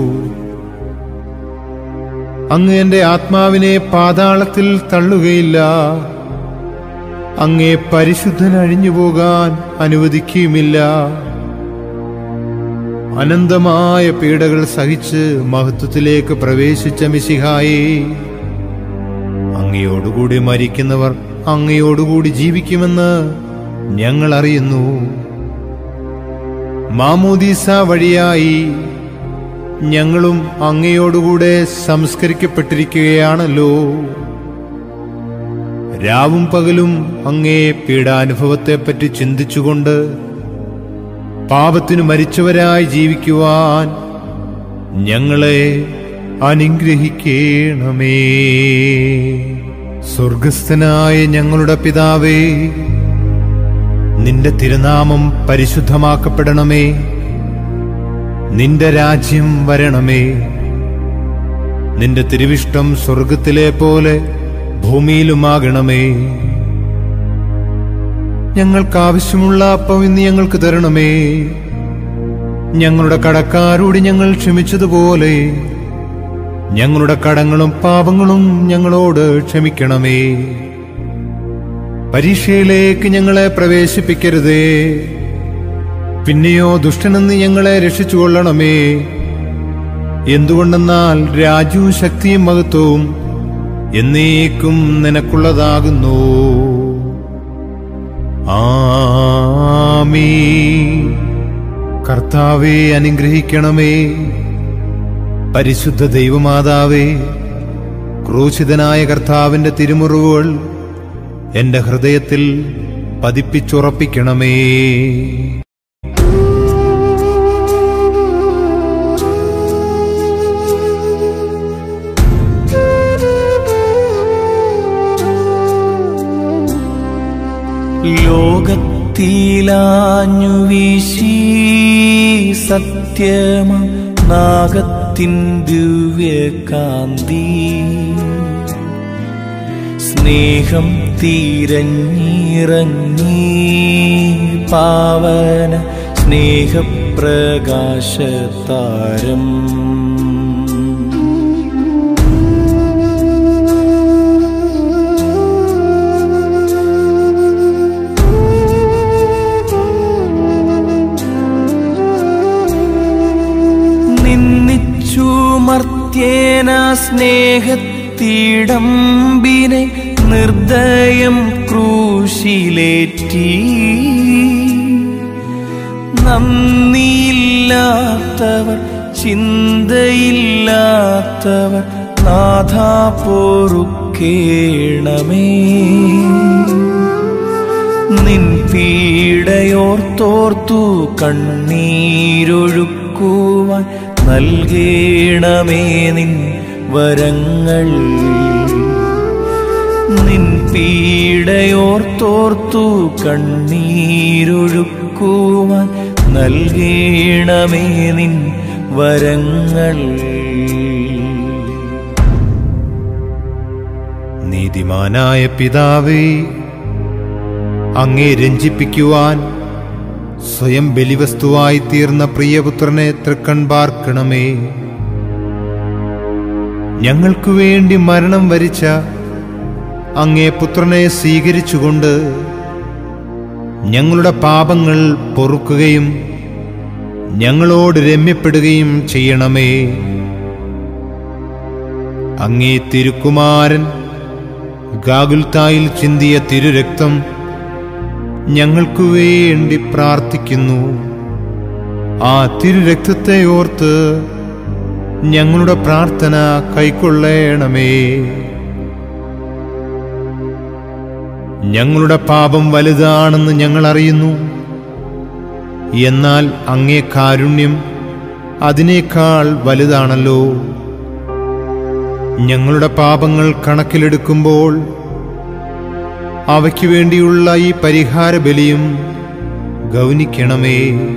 S2: അങ്ങ് എന്റെ ആത്മാവിനെ പാതാളത്തിൽ തള്ളുകയില്ല അങ്ങേ പരിശുദ്ധൻ അഴിഞ്ഞു പോകാൻ അനുവദിക്കുകയുമില്ല അനന്തമായ പീഡകൾ സഹിച്ച് മഹത്വത്തിലേക്ക് പ്രവേശിച്ച മിശിഹായെ അങ്ങയോടുകൂടി മരിക്കുന്നവർ അങ്ങയോടുകൂടി ജീവിക്കുമെന്ന് ഞങ്ങൾ അറിയുന്നു മാമോദീസ വഴിയായി ഞങ്ങളും അങ്ങയോടുകൂടെ സംസ്കരിക്കപ്പെട്ടിരിക്കുകയാണല്ലോ രാവും പകലും അങ്ങേ പീഡാനുഭവത്തെപ്പറ്റി ചിന്തിച്ചുകൊണ്ട് പാപത്തിനു മരിച്ചവരായി ജീവിക്കുവാൻ ഞങ്ങളെ അനുഗ്രഹിക്കണമേ സ്വർഗസ്ഥനായ ഞങ്ങളുടെ പിതാവേ നിന്റെ തിരുനാമം പരിശുദ്ധമാക്കപ്പെടണമേ നിന്റെ രാജ്യം വരണമേ നിന്റെ തിരുവിഷ്ടം സ്വർഗത്തിലെ പോലെ ഭൂമിയിലുമാകണമേ ഞങ്ങൾക്ക് ആവശ്യമുള്ള അപ്പം ഇന്ന് ഞങ്ങൾക്ക് തരണമേ ഞങ്ങളുടെ കടക്കാരോട് ഞങ്ങൾ ക്ഷമിച്ചതുപോലെ ഞങ്ങളുടെ കടങ്ങളും പാപങ്ങളും ഞങ്ങളോട് ക്ഷമിക്കണമേ പരീക്ഷയിലേക്ക് ഞങ്ങളെ പ്രവേശിപ്പിക്കരുതേ പിന്നെയോ ദുഷ്ടനെന്ന് ഞങ്ങളെ രക്ഷിച്ചുകൊള്ളണമേ എന്തുകൊണ്ടെന്നാൽ രാജ്യവും ശക്തിയും മഹത്വവും എന്നേക്കും നിനക്കുള്ളതാകുന്നു ആമീ കർത്താവെ അനുഗ്രഹിക്കണമേ പരിശുദ്ധ ദൈവമാതാവേ ക്രൂശിതനായ കർത്താവിന്റെ തിരുമുറിവുകൾ എന്റെ ഹൃദയത്തിൽ പതിപ്പിച്ചുറപ്പിക്കണമേ
S1: ലോകത്തിലാഞ്ഞു വീശി സത്യമ നാഗത്തിൻ ദിവ്യകാന്തി സ്നേഹം തീരഞ്ഞിറങ്ങി പാവന സ്നേഹപ്രകാശതാരം നിന്നിച്ചു മർത്തേന സ്നേഹത്തിടമ്പിനെ നിർദ്ദയം ക്രൂശിലേറ്റി നന്ദിയില്ലാത്തവർ ചിന്തയില്ലാത്തവർ നാഥ പൊറുക്കേണമേ നിൻ പീഡയോർത്തോർത്തു കണ്ണീരൊഴുക്കുവാൻ നൽകേണമേ നിൻ വരങ്ങൾ നിൻ പീഡയോർത്തോർത്തു കണ്ണീരൊഴുക്കുവാൻ നൽകേണമേ നിൻ വരങ്ങൾ
S2: നീതിമാനായ പിതാവേ അങ്ങേ രഞ്ജിപ്പിക്കുവാൻ സ്വയം ബലിവസ്തുവായി തീർന്ന പ്രിയപുത്രനെ തൃക്കൺ പാർക്കണമേ ഞങ്ങൾക്കു വേണ്ടി മരണം വരിച്ച അങ്ങേ പുത്രനെ സ്വീകരിച്ചുകൊണ്ട് ഞങ്ങളുടെ പാപങ്ങൾ പൊറുക്കുകയും ഞങ്ങളോട് രമ്യപ്പെടുകയും ചെയ്യണമേ അങ്ങേ തിരുക്കുമാരൻ ഗാഗുൽത്തായിൽ ചിന്തിയ തിരുരക്തം ഞങ്ങൾക്കു വേണ്ടി പ്രാർത്ഥിക്കുന്നു ആ തിരുരക്തത്തെ ഓർത്ത് ഞങ്ങളുടെ പ്രാർത്ഥന കൈക്കൊള്ളണമേ ഞങ്ങളുടെ പാപം വലുതാണെന്ന് ഞങ്ങൾ അറിയുന്നു എന്നാൽ അങ്ങേ കാരുണ്യം അതിനേക്കാൾ വലുതാണല്ലോ ഞങ്ങളുടെ പാപങ്ങൾ കണക്കിലെടുക്കുമ്പോൾ അവയ്ക്കു വേണ്ടിയുള്ള ഈ പരിഹാര ബലിയും ഗൗനിക്കണമേ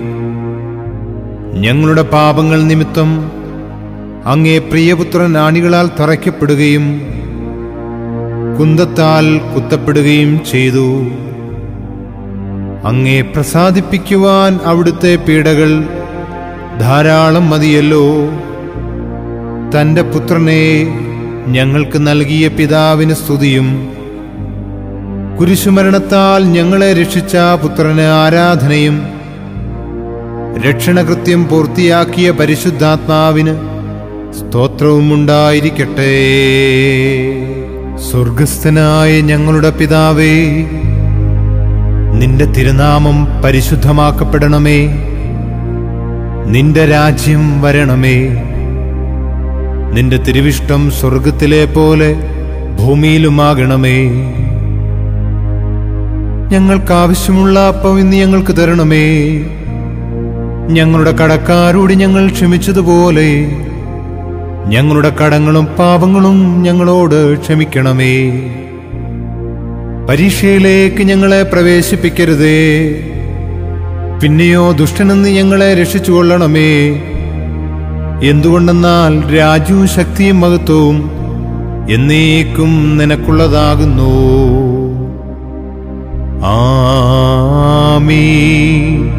S2: ഞങ്ങളുടെ പാപങ്ങൾ നിമിത്തം അങ്ങേ പ്രിയപുത്രൻ ആണികളാൽ തറയ്ക്കപ്പെടുകയും കുന്തത്താൽ കുത്തപ്പെടുകയും ചെയ്തു അങ്ങേ പ്രസാദിപ്പിക്കുവാൻ അവിടുത്തെ പീഡകൾ ധാരാളം മതിയല്ലോ തന്റെ പുത്രനെ ഞങ്ങൾക്ക് നൽകിയ പിതാവിന് സ്തുതിയും കുരിശുമരണത്താൽ ഞങ്ങളെ രക്ഷിച്ച പുത്രന് ആരാധനയും രക്ഷണകൃത്യം പൂർത്തിയാക്കിയ പരിശുദ്ധാത്മാവിന് സ്തോത്രവും ഉണ്ടായിരിക്കട്ടെ സ്വർഗസ്ഥനായ ഞങ്ങളുടെ പിതാവേ നിന്റെ തിരുനാമം പരിശുദ്ധമാക്കപ്പെടണമേ നിന്റെ രാജ്യം വരണമേ നിന്റെ തിരുവിഷ്ടം സ്വർഗത്തിലെ പോലെ ഭൂമിയിലുമാകണമേ ഞങ്ങൾക്ക് ആവശ്യമുള്ള അപ്പം ഇന്ന് ഞങ്ങൾക്ക് തരണമേ ഞങ്ങളുടെ കടക്കാരോട് ഞങ്ങൾ ക്ഷമിച്ചതുപോലെ ഞങ്ങളുടെ കടങ്ങളും പാപങ്ങളും ഞങ്ങളോട് ക്ഷമിക്കണമേ പരീക്ഷയിലേക്ക് ഞങ്ങളെ പ്രവേശിപ്പിക്കരുതേ പിന്നെയോ ദുഷ്ടനെന്ന് ഞങ്ങളെ രക്ഷിച്ചുകൊള്ളണമേ എന്തുകൊണ്ടെന്നാൽ രാജ്യവും ശക്തിയും മഹത്വവും എന്നേക്കും നിനക്കുള്ളതാകുന്നു ആമീൻ